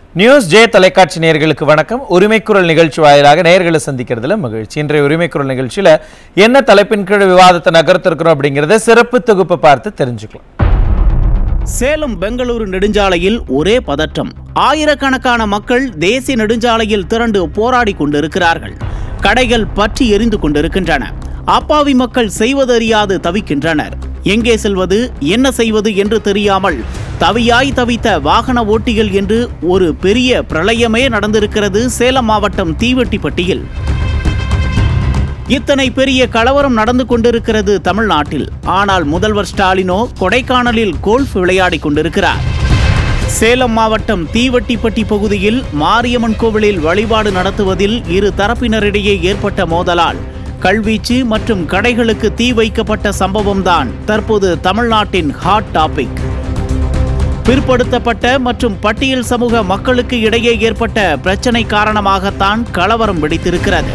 News J தொலைக்காட்சி நேயர்களுக்கு வணக்கம் உரிமைக்குரல் நிகழ்ச்சி வாயிலாக நேயர்களை சந்திக்கிறதுல மகிழ்ச்சி இன்றைய உரிமைக்குரல் நிகழ்ச்சியில என்ன தலைப்பின் கீழ் விவாதத்தை நகர்த்திருக்கிறோம் அப்படிங்கறத சிறப்பு தொகுப்பு பார்த்து தெரிஞ்சுக்கலாம் சேலம் பெங்களூரு நெடுஞ்சாலையில் ஒரே பதற்றம் ஆயிரக்கணக்கான மக்கள் தேசிய நெடுஞ்சாலையில் திரண்டு போராடி கொண்டிருக்கிறார்கள் கடைகள் பற்றி எரிந்து கொண்டிருக்கின்றன அப்பாவி மக்கள் செய்வதறியாது தவிக்கின்றனர் எங்கே செல்வது என்ன செய்வது என்று தெரியாமல் தவியாய் தவித்த வாகன ஓட்டிகள் என்று ஒரு பெரிய பிரளயமே நடந்திருக்கிறது சேலம் மாவட்டம் தீவெட்டிப்பட்டியில் இத்தனை பெரிய கலவரம் நடந்து கொண்டிருக்கிறது தமிழ்நாட்டில் ஆனால் முதல்வர் ஸ்டாலினோ கொடைக்கானலில் கோல்ஃப் விளையாடிக் கொண்டிருக்கிறார் சேலம் மாவட்டம் தீவட்டிப்பட்டி பகுதியில் மாரியம்மன் கோவிலில் வழிபாடு நடத்துவதில் இரு தரப்பினரிடையே ஏற்பட்ட மோதலால் கல்வீச்சு மற்றும் கடைகளுக்கு தீ வைக்கப்பட்ட சம்பவம்தான் தற்போது தமிழ்நாட்டின் ஹாட் டாபிக் பிற்படுத்தப்பட்ட மற்றும் பட்டியல் சமூக மக்களுக்கு இடையே ஏற்பட்ட பிரச்சனை காரணமாகத்தான் கலவரம் வெடித்திருக்கிறது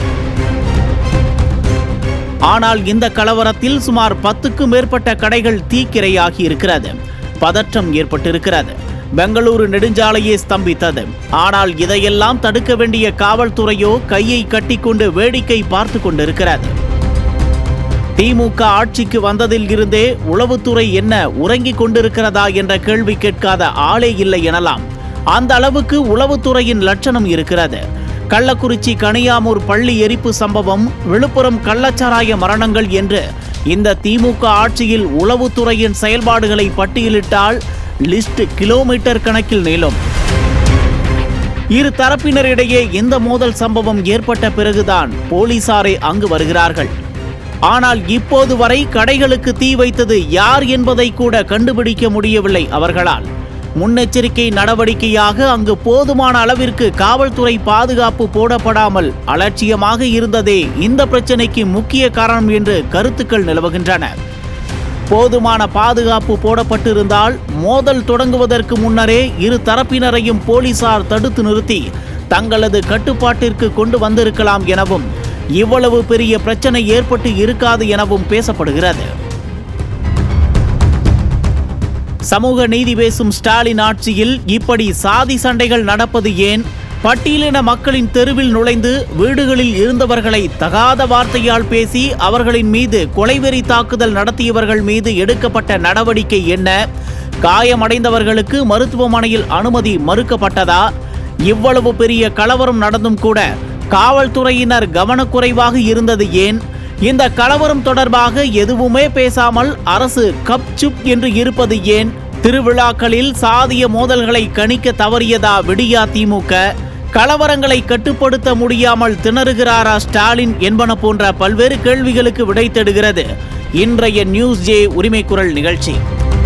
ஆனால் இந்த கலவரத்தில் சுமார் பத்துக்கும் மேற்பட்ட கடைகள் தீக்கிரையாகி இருக்கிறது பதற்றம் ஏற்பட்டிருக்கிறது பெங்களூரு நெடுஞ்சாலையே ஸ்தம்பித்தது ஆனால் இதையெல்லாம் தடுக்க வேண்டிய காவல்துறையோ கையை கட்டிக்கொண்டு வேடிக்கை பார்த்து கொண்டிருக்கிறது திமுக ஆட்சிக்கு வந்ததில் இருந்தே உளவுத்துறை என்ன உறங்கிக் கொண்டிருக்கிறதா என்ற கேள்வி கேட்காத ஆளே இல்லை எனலாம் அந்த அளவுக்கு உளவுத்துறையின் லட்சணம் இருக்கிறது கள்ளக்குறிச்சி கனியாமூர் பள்ளி எரிப்பு சம்பவம் விழுப்புரம் கள்ளச்சாராய மரணங்கள் என்று இந்த திமுக ஆட்சியில் உளவுத்துறையின் செயல்பாடுகளை பட்டியலிட்டால் லிஸ்ட் கிலோமீட்டர் கணக்கில் நீளும் இரு தரப்பினரிடையே இந்த மோதல் சம்பவம் ஏற்பட்ட பிறகுதான் போலீசாரே அங்கு வருகிறார்கள் ஆனால் இப்போது வரை கடைகளுக்கு தீ வைத்தது யார் என்பதை கூட கண்டுபிடிக்க முடியவில்லை அவர்களால் முன்னெச்சரிக்கை நடவடிக்கையாக அங்கு போதுமான அளவிற்கு காவல்துறை பாதுகாப்பு போடப்படாமல் அலட்சியமாக இருந்ததே இந்த பிரச்சனைக்கு முக்கிய காரணம் என்று கருத்துக்கள் நிலவுகின்றன போதுமான பாதுகாப்பு போடப்பட்டிருந்தால் மோதல் தொடங்குவதற்கு முன்னரே இரு தரப்பினரையும் போலீசார் தடுத்து நிறுத்தி தங்களது கட்டுப்பாட்டிற்கு கொண்டு வந்திருக்கலாம் எனவும் இவ்வளவு பெரிய பிரச்சனை ஏற்பட்டு இருக்காது எனவும் பேசப்படுகிறது சமூக நீதி பேசும் ஸ்டாலின் ஆட்சியில் இப்படி சாதி சண்டைகள் நடப்பது ஏன் பட்டியலின மக்களின் தெருவில் நுழைந்து வீடுகளில் இருந்தவர்களை தகாத வார்த்தையால் பேசி அவர்களின் மீது கொலைவெறி தாக்குதல் நடத்தியவர்கள் மீது எடுக்கப்பட்ட நடவடிக்கை என்ன காயமடைந்தவர்களுக்கு மருத்துவமனையில் அனுமதி மறுக்கப்பட்டதா இவ்வளவு பெரிய கலவரம் நடந்தும் கூட காவல்துறையினர் கவனக்குறைவாக இருந்தது ஏன் இந்த கலவரம் தொடர்பாக எதுவுமே பேசாமல் அரசு கப் சுப் என்று இருப்பது ஏன் திருவிழாக்களில் சாதிய மோதல்களை கணிக்க தவறியதா விடியா திமுக கலவரங்களை கட்டுப்படுத்த முடியாமல் திணறுகிறாரா ஸ்டாலின் என்பன போன்ற பல்வேறு கேள்விகளுக்கு விடை தேடுகிறது இன்றைய நியூஸ் ஜே உரிமை குரல் நிகழ்ச்சி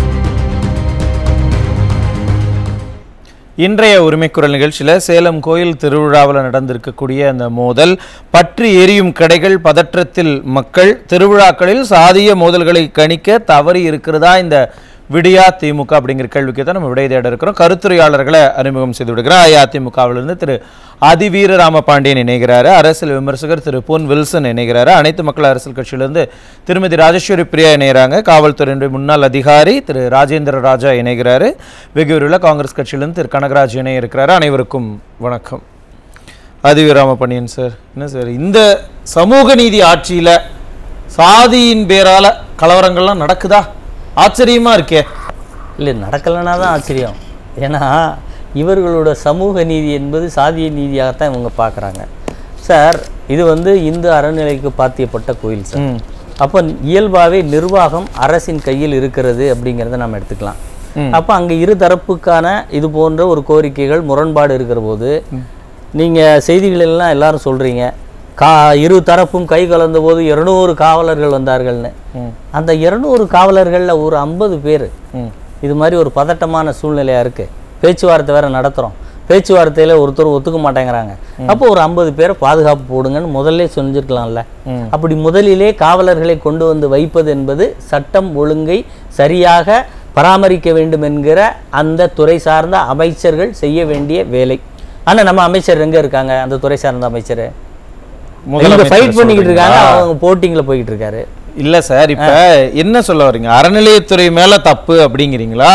இன்றைய உரிமைக்குரல் நிகழ்ச்சியில சேலம் கோயில் திருவிழாவில் நடந்திருக்கக்கூடிய அந்த மோதல் பற்றி எரியும் கடைகள் பதற்றத்தில் மக்கள் திருவிழாக்களில் சாதிய மோதல்களை கணிக்க தவறி இருக்கிறதா இந்த விடியா திமுக அப்படிங்கிற கேள்விக்கு தான் நம்ம விடை தேட இருக்கிறோம் கருத்துரையாளர்களை அறிமுகம் செய்து விடுகிறோம் அஇஅதிமுகவிலிருந்து திரு அதிவீர ராமபாண்டியன் இணைகிறாரு அரசியல் விமர்சகர் திரு பொன் வில்சன் இணைகிறாரு அனைத்து மக்கள் அரசியல் கட்சியிலிருந்து திருமதி ராஜேஸ்வரி பிரியா இணைகிறாங்க காவல்துறையினுடைய முன்னாள் அதிகாரி திரு ராஜேந்திர ராஜா இணைகிறாரு வெகுவரில் காங்கிரஸ் கட்சியிலிருந்து திரு கனகராஜ் இணைய இருக்கிறாரு அனைவருக்கும் வணக்கம் அதிவீர ராமபாண்டியன் சார் என்ன சார் இந்த சமூக நீதி ஆட்சியில சாதியின் பேரால கலவரங்கள்லாம் நடக்குதா ஆச்சரியமா இருக்கே இல்லை நடக்கலைன்னா தான் ஆச்சரியம் ஏன்னா இவர்களோட சமூக நீதி என்பது சாதிய நீதியாகத்தான் இவங்க பார்க்குறாங்க சார் இது வந்து இந்து அறநிலைக்கு பாத்தியப்பட்ட கோயில் சார் ம். அப்போ இயல்பாகவே நிர்வாகம் அரசின் கையில் இருக்கிறது அப்படிங்கிறத நம்ம எடுத்துக்கலாம் அப்போ அங்கே இரு தரப்புக்கான இது போன்ற ஒரு கோரிக்கைகள் முரண்பாடு இருக்கிற போது நீங்கள் செய்திகள் எல்லாம் எல்லாரும் சொல்கிறீங்க கா இரு தரப்பும் கை கலந்த போது இருநூறு காவலர்கள் வந்தார்கள்னு அந்த இருநூறு காவலர்களில் ஒரு ஐம்பது பேர் ம். இது மாதிரி ஒரு பதட்டமான சூழ்நிலையாக இருக்குது பேச்சுவார்த்தை வேற நடத்துகிறோம் பேச்சுவார்த்தையில் ஒருத்தர் ஒத்துக்க மாட்டேங்கிறாங்க அப்போ ஒரு ஐம்பது பேரை பாதுகாப்பு போடுங்கன்னு முதல்ல செஞ்சிருக்கலாம்ல அப்படி முதலிலே காவலர்களை கொண்டு வந்து வைப்பது என்பது சட்டம் ஒழுங்கை சரியாக பராமரிக்க வேண்டும் என்கிற அந்த துறை சார்ந்த அமைச்சர்கள் செய்ய வேண்டிய வேலை ஆனா நம்ம அமைச்சர் எங்க இருக்காங்க அந்த துறை சார்ந்த அமைச்சர் இங்க முதலமைச்சர் ஃபைட் பண்ணிக்கிட்டு இருக்காங்க சொல்றீங்களா? அவங்க போட்டிங்ல போய்கிட்டு இருக்காரு இல்ல சார் இப்ப என்ன சொல்ல வர்றீங்க அறநிலையத்துறை மேல தப்பு அப்படிங்கிறீங்களா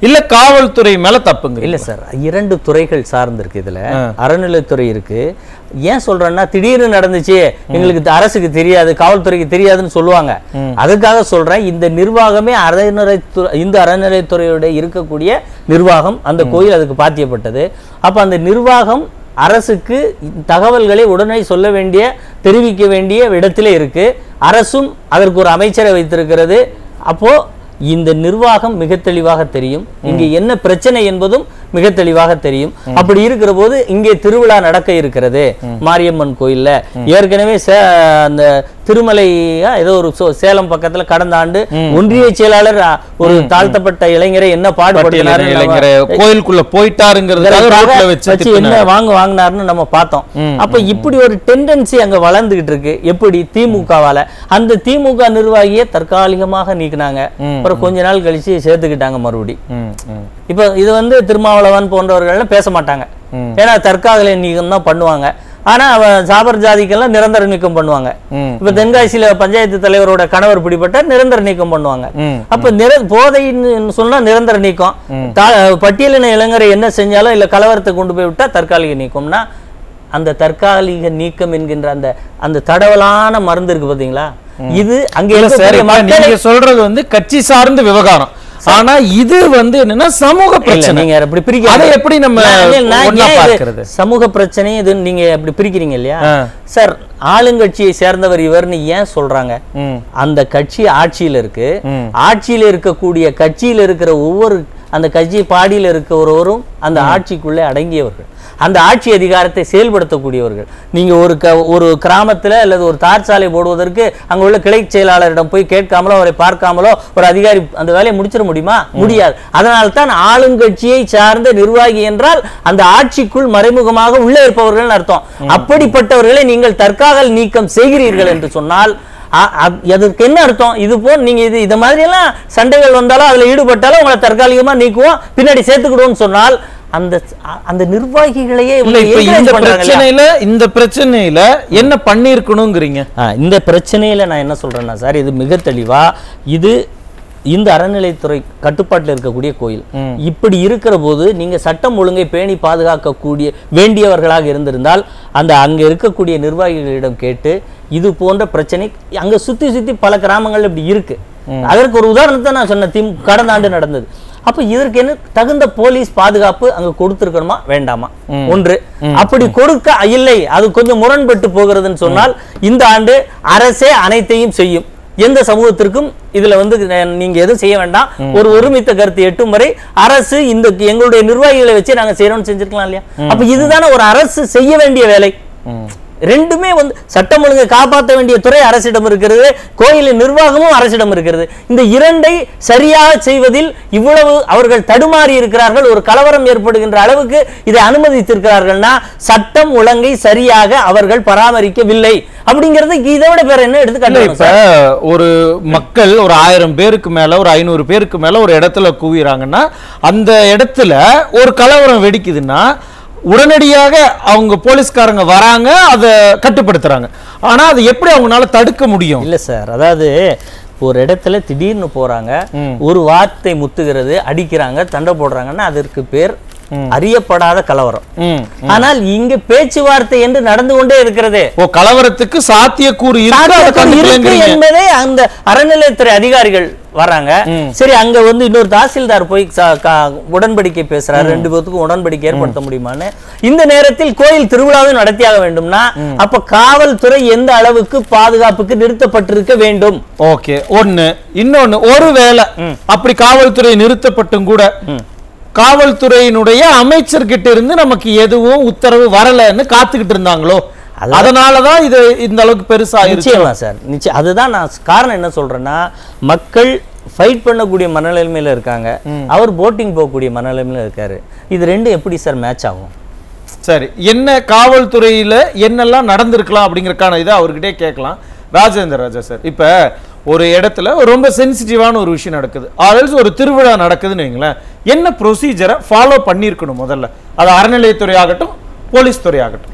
இல்ல காவல்துறை மேல தப்புங்க இல்ல சார் இரண்டு துறைகள் சார்ந்திருக்கு இதுல அறநிலைத்துறை இருக்கு ஏன் சொல்றேன்னா திடீர்னு நடந்துச்சு எங்களுக்கு இது அரசுக்கு தெரியாது காவல்துறைக்கு தெரியாதுன்னு சொல்லுவாங்க அதுக்காக சொல்றேன் இந்த நிர்வாகமே அறநிலைத்துறை இந்த அறநிலைத்துறையோட இருக்கக்கூடிய நிர்வாகம் அந்த கோயில் அதுக்கு பாத்தியப்பட்டது அப்ப அந்த நிர்வாகம் அரசுக்கு தகவல்களை உடனே சொல்ல வேண்டிய தெரிவிக்க வேண்டிய இடத்திலே இருக்கு அரசும் அதற்கு ஒரு அமைச்சரை வைத்திருக்கிறது அப்போ இந்த நிர்வாகம் மிக தெளிவாக தெரியும் இங்கே என்ன பிரச்சனை என்பதும் மிக தெளிவாக தெரியும் அப்படி இருக்கிற போது இங்கே திருவிழா நடக்க இருக்கிறது மாரியம்மன் கோயில்ல ஏற்கனவே சே- அந்த திருமலையா ஏதோ ஒரு சோ- சேலம் பக்கத்துல கடந்த ஆண்டு ஒன்றிய செயலாளர் அ, ஒரு தாழ்த்தப்பட்ட இளைஞரை என்ன பாடுபடுத்தினாரு இளைஞரை கோயிலுக்குள்ள போயிட்டாருங்கிறதுக்காக ரோட்ல வச்சு வச்சு என்ன வாங்க வாங்கினாருன்னு நம்ம பார்த்தோம் அப்ப இப்படி ஒரு டெண்டன்சி அங்க வளர்ந்துகிட்டு இருக்கு எப்படி திமுகவால அந்த திமுக நிர்வாகியை தற்காலிகமாக நீக்கினாங்க அப்புறம் கொஞ்ச நாள் கழிச்சு சேர்த்துக்கிட்டாங்க மறுபடி ம், ம். இப்ப இது வந்து திருமாவளவன் போன்றவர்கள் பேச மாட்டாங்க ஏன்னா தற்காலிக நீக்கம் தான் பண்ணுவாங்க ஆனா அவன் சாபர் ஜாதிக்கெல்லாம் நிரந்தர நீக்கம் பண்ணுவாங்க ம். இப்ப தென்காசியில பஞ்சாயத்து தலைவரோட கணவர் பிடிபட்ட நிரந்தர நீக்கம் பண்ணுவாங்க ம். அப்ப நிர போதைன்னு சொன்னா நிரந்தர நீக்கம் தா- பட்டியலின இளைஞரை என்ன செஞ்சாலும் இல்ல கலவரத்தை கொண்டு போய் விட்டா தற்காலிக நீக்கம்னா அந்த தற்காலிக நீக்கம் என்கின்ற அந்த அந்த தடவலான மருந்து இருக்கு பாத்தீங்களா இது அங்க இல்ல சார் இருக்கக்கூடிய இப்ப மக்களை நீங்க சொல்றது வந்து கட்சி சார்ந்த விவகாரம் ஆனா இது வந்து என்னன்னா சமூக இல்ல, பிரச்சனை நீங்க அப்படி பிரிக்க அதை எப்படி நம்ம நான் நான் ஒண்ணா ஏன் இது பார்க்கிறது? சமூக பிரச்சனை இது நீங்க அப்படி பிரிக்கிறீங்க இல்லையா ஆ. சார் ஆளுங்கட்சியை சேர்ந்தவர் இவர்னு ஏன் சொல்றாங்க ம். அந்த கட்சி ஆட்சியில இருக்கு ம். ஆட்சியில இருக்கக்கூடிய கட்சியில இருக்கிற ஒவ்வொரு அந்த கட்சி பாடியில இருக்கிறவரும் அந்த ஆட்சிக்குள்ளே அடங்கியவர்கள் அந்த ஆட்சி அதிகாரத்தை செயல்படுத்தக்கூடியவர்கள் நீங்க ஒரு க ஒரு கிராமத்துல அல்லது ஒரு தார் சாலை போடுவதற்கு அங்க உள்ள கிளை செயலாளரிடம் போய் கேட்காமலோ அவரை பார்க்காமலோ ஒரு அதிகாரி அந்த வேலையை முடிச்சிட முடியுமா முடியாது அதனால தான் ஆளுங்கட்சியை சார்ந்த நிர்வாகி என்றால் அந்த ஆட்சிக்குள் மறைமுகமாக உள்ளே இருப்பவர்கள் அர்த்தம் அப்படிப்பட்டவர்களை நீங்கள் தற்காவல் நீக்கம் செய்கிறீர்கள் என்று சொன்னால் அ- அ- அதற்கு என்ன அர்த்தம் இது போல் நீங்க இது இந்த மாதிரி எல்லாம் சண்டைகள் வந்தாலும் அதுல ஈடுபட்டாலும் உங்களை தற்காலிகமா நீக்குவோம் பின்னாடி சேர்த்துக்கிடுவோம்னு சொன்னால் அந்த அந்த நிர்வாகிகளையே இல்ல இவங்க இப்ப encourage இந்த பண்றாங்க இல்லையா? பிரச்சனையில இந்த பிரச்சனையில என்ன பண்ணிருக்கணுங்கிறீங்க ஆ, இந்த பிரச்சனையில நான் என்ன சொல்றேன்னா சார் இது மிக தெளிவா இது இந்த அறநிலைத்துறை கட்டுப்பாட்டில் இருக்கக்கூடிய கோயில் இப்படி இருக்கிற போது நீங்க சட்டம் ஒழுங்கை பேணி பாதுகாக்கக்கூடிய வேண்டியவர்களாக இருந்திருந்தால் அந்த அங்க இருக்கக்கூடிய நிர்வாகிகளிடம் கேட்டு இது போன்ற பிரச்சனை அங்க சுத்தி சுத்தி பல கிராமங்கள் இப்படி இருக்கு அதற்கு ஒரு உதாரணத்தை நான் சொன்னேன் திம் கடந்த ஆண்டு நடந்தது அப்ப இதற்கு என்ன தகுந்த போலீஸ் பாதுகாப்பு அங்க கொடுத்திருக்கணுமா வேண்டாமா ஒன்று அப்படி கொடுக்க இல்லை அது கொஞ்சம் முரண்பட்டு போகிறதுன்னு சொன்னால் இந்த ஆண்டு அரசே அனைத்தையும் செய்யும் எந்த சமூகத்திற்கும் இதுல வந்து அஹ், நீங்க எதுவும் செய்ய வேண்டாம் ஒரு ஒருமித்த கருத்து எட்டும் வரை அரசு இந்த எங்களுடைய நிர்வாகிகளை வச்சு நாங்க செய்யறோம்னு செஞ்சிருக்கலாம் இல்லையா அப்ப இதுதானே ஒரு அரசு செய்ய வேண்டிய வேலை ரெண்டுமே வந்து சட்டம் ஒழுங்கை காப்பாற்ற வேண்டிய துறை அரசிடம் இருக்கிறது கோயிலின் நிர்வாகமும் அரசிடம் இருக்கிறது இந்த இரண்டை சரியாக செய்வதில் இவ்வளவு அவர்கள் தடுமாறி இருக்கிறார்கள் ஒரு கலவரம் ஏற்படுகின்ற அளவுக்கு இதை அனுமதித்திருக்கிறார்கள்னா சட்டம் ஒழுங்கை சரியாக அவர்கள் பராமரிக்கவில்லை அப்படிங்கிறது இதோட வேற என்ன இல்ல எடுத்துக்காட்டு இப்ப ஒரு மக்கள் ஒரு ஆயிரம் பேருக்கு மேல ஒரு ஐநூறு பேருக்கு மேல ஒரு இடத்துல குவிறாங்கன்னா அந்த இடத்துல ஒரு கலவரம் வெடிக்குதுன்னா உடனடியாக அவங்க போலீஸ்காரங்க வராங்க அதை கட்டுப்படுத்துறாங்க ஆனா அது எப்படி அவங்களால தடுக்க முடியும் இல்ல சார் அதாவது ஒரு இடத்துல திடீர்னு போறாங்க ஒரு வார்த்தை முத்துகிறது அடிக்கிறாங்க சண்டை போடுறாங்கன்னா அதற்கு பேர் அறியப்படாத கலவரம் ம். ஆனால் இங்க பேச்சுவார்த்தை என்று நடந்து கொண்டே இருக்கிறது ஓ கலவரத்துக்கு சாத்தியக்கூறு இருக்கு அதை சாத்தியக்கூறு இருக்கு கண்டுபிடிக்கிறீங்க. என்பதை அந்த அறநிலையத்துறை அதிகாரிகள் வராங்க சரி அங்க வந்து இன்னொரு தாசில்தார் போய் ச- க- உடன்படிக்கை பேசுறாரு ரெண்டு பேத்துக்கும் உடன்படிக்கை ஏற்படுத்த முடியுமான்னு இந்த நேரத்தில் கோயில் திருவிழாவை நடத்தியாக வேண்டும்னா அப்ப காவல்துறை எந்த அளவுக்கு பாதுகாப்புக்கு நிறுத்தப்பட்டிருக்க வேண்டும் ஓகே ஒண்ணு இன்னொன்னு ஒருவேளை அப்படி காவல்துறை நிறுத்தப்பட்டும் கூட காவல்துறையினுடைய அமைச்சர்கிட்ட இருந்து நமக்கு எதுவும் உத்தரவு வரலன்னு காத்துக்கிட்டு இருந்தாங்களோ அதனாலதான் இது இந்த அளவுக்கு பெருசா ஆயிருச்சு நிச்சயமா சார் நிச்சயம் அதுதான் நான் காரணம் என்ன சொல்றேன்னா மக்கள் ஃபைட் பண்ணக்கூடிய மனநிலைமையில இருக்காங்க அவர் போட்டிங் போகக்கூடிய மனநிலைமையில இருக்காரு இது ரெண்டும் எப்படி சார் மேட்ச் ஆகும் சரி என்ன காவல்துறையில என்னெல்லாம் நடந்திருக்கலாம் அப்படிங்கறக்கான இதை அவர்கிட்டே கேட்கலாம் ராஜேந்திர ராஜா சார் இப்ப ஒரு இடத்துல ஒரு ரொம்ப சென்சிட்டிவான ஒரு விஷயம் நடக்குது ஆல்ஸ் ஒரு திருவிழா நடக்குதுன்னு வைங்களேன் என்ன ப்ரொசீஜரை ஃபாலோ பண்ணியிருக்கணும் முதல்ல அது அறநிலையத்துறை ஆகட்டும் போலீஸ் துறை ஆகட்டும்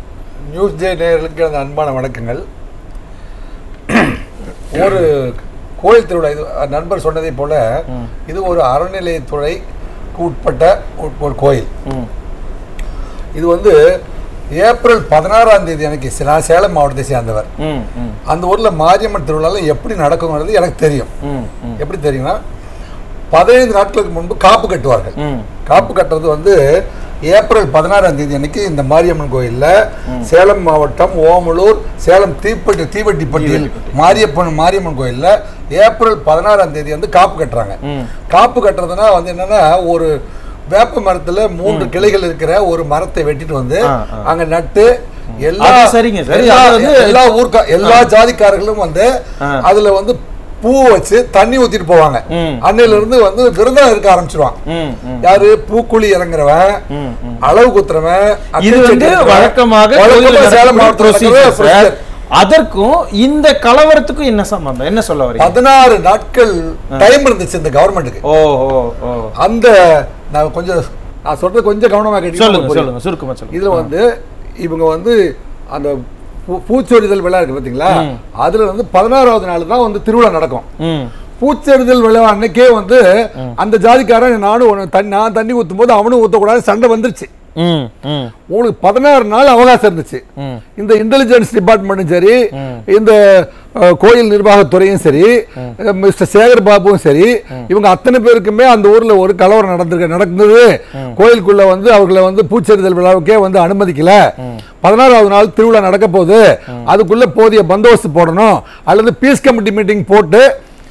நியூஸ் ஜே நேயர்களுக்கு எனது அன்பான வணக்கங்கள் ஒரு கோயில் திருவிழா இது அஹ், நண்பர் சொன்னதை போல இது ஒரு அறநிலையத்துறைக்கு உட்பட்ட ஒரு- ஒரு கோயில் ம் இது வந்து ஏப்ரல் பதினாறாம் தேதி எனக்கு நான் சேலம் மாவட்டத்தை சேர்ந்தவர் ம் ம் அந்த ஊர்ல மாரியம்மன் திருவிழால எப்படி நடக்குங்கிறது எனக்கு தெரியும் ம் ம் எப்படி தெரியும்னா பதினைந்து நாட்களுக்கு முன்பு காப்பு கட்டுவார்கள் ம் காப்பு கட்டுறது வந்து ஏப்ரல் பதினாறாம் தேதி அன்னைக்கு இந்த மாரியம்மன் கோயில்ல சேலம் மாவட்டம் ஓமலூர் சேலம் தீப்பட்டி தீவட்டிப்பட்டியில் மாரியப்பன் மாரியம்மன் கோயில்ல ஏப்ரல் பதினாறாம் தேதி வந்து காப்பு கட்டுறாங்க ம். காப்பு கட்டுறதுனா வந்து என்னன்னா ஒரு வேப்ப மரத்துல மூன்று கிளைகள் இருக்கிற ஒரு மரத்தை வெட்டிட்டு வந்து ஆ, ஆ. அங்க நட்டு எல்லா அது சரிங்க, சரி. எல்லா- அது வந்து- எல்லா ஊர்க்கா எல்லா ஜாதிக்காரர்களும் வந்து ஆ. அதுல வந்து பூ வச்சு தண்ணி ஊத்திட்டு போவாங்க ம். அன்னையில இருந்து வந்து விரதம் இருக்க ஆரம்பிச்சிருவான் ம் ம் யாரு பூக்குழி இறங்குறவன் ம், ம். அளவு குத்துறவன் இது அக்கறை வந்து செடி வழக்கமாக வழக்கமா கோயில்ல சேலம் நடக்கக்கூடிய மாவட்டத்தில் procedure நடக்கிற சார். procedure. அதற்கும் இந்த கலவரத்துக்கும் என்ன சம்பந்தம் என்ன சொல்ல வரீங்க பதினாறு நாட்கள் டைம் இருந்துச்சு இந்த கவர்மெண்ட்டுக்கு ஓ ஓ ஓ அந்த நான் கொஞ்சம் நான் சொல்றது கொஞ்சம் கவனமா கேட்டீங்கன்னா சொல்லுங்க புரியும். சொல்லுங்க சுருக்கமா சொல்லுங்க இதுல வந்து இவங்க வந்து அந்த பூ- பூச்சொரிதல் விழா இருக்கு பாத்தீங்களா அதுல வந்து பதினாறாவது நாள் தான் வந்து திருவிழா நடக்கும் ம் பூச்செறிதல் விழா அன்னைக்கே வந்து அந்த ஜாதிக்காரன் நானும் உன்னை தண்ணி நான் தண்ணி ஊத்தும் போது அவனும் ஊத்தக்கூடாது சண்டை வந்துருச்சு ம் ம் உங்களுக்கு பதினாறு நாள் அவகாசம் இருந்துச்சு ம். இந்த இன்டெலிஜென்ஸ் டிபார்ட்மெண்ட்டும் சரி இந்த அஹ், கோயில் நிர்வாகத்துறையும் சரி அஹ், மிஸ்டர் சேகர் பாபுவும் சரி இவங்க அத்தனை பேருக்குமே அந்த ஊர்ல ஒரு கலவரம் நடந்திருக்கு நடந்தது கோயிலுக்குள்ள வந்து அவர்களை வந்து பூச்செறிதல் விழாவுக்கே வந்து அனுமதிக்கல பதினாறாவது நாள் திருவிழா நடக்க போகுது அதுக்குள்ள போதிய பந்தோபஸ்து போடணும் அல்லது பீஸ் கமிட்டி மீட்டிங் போட்டு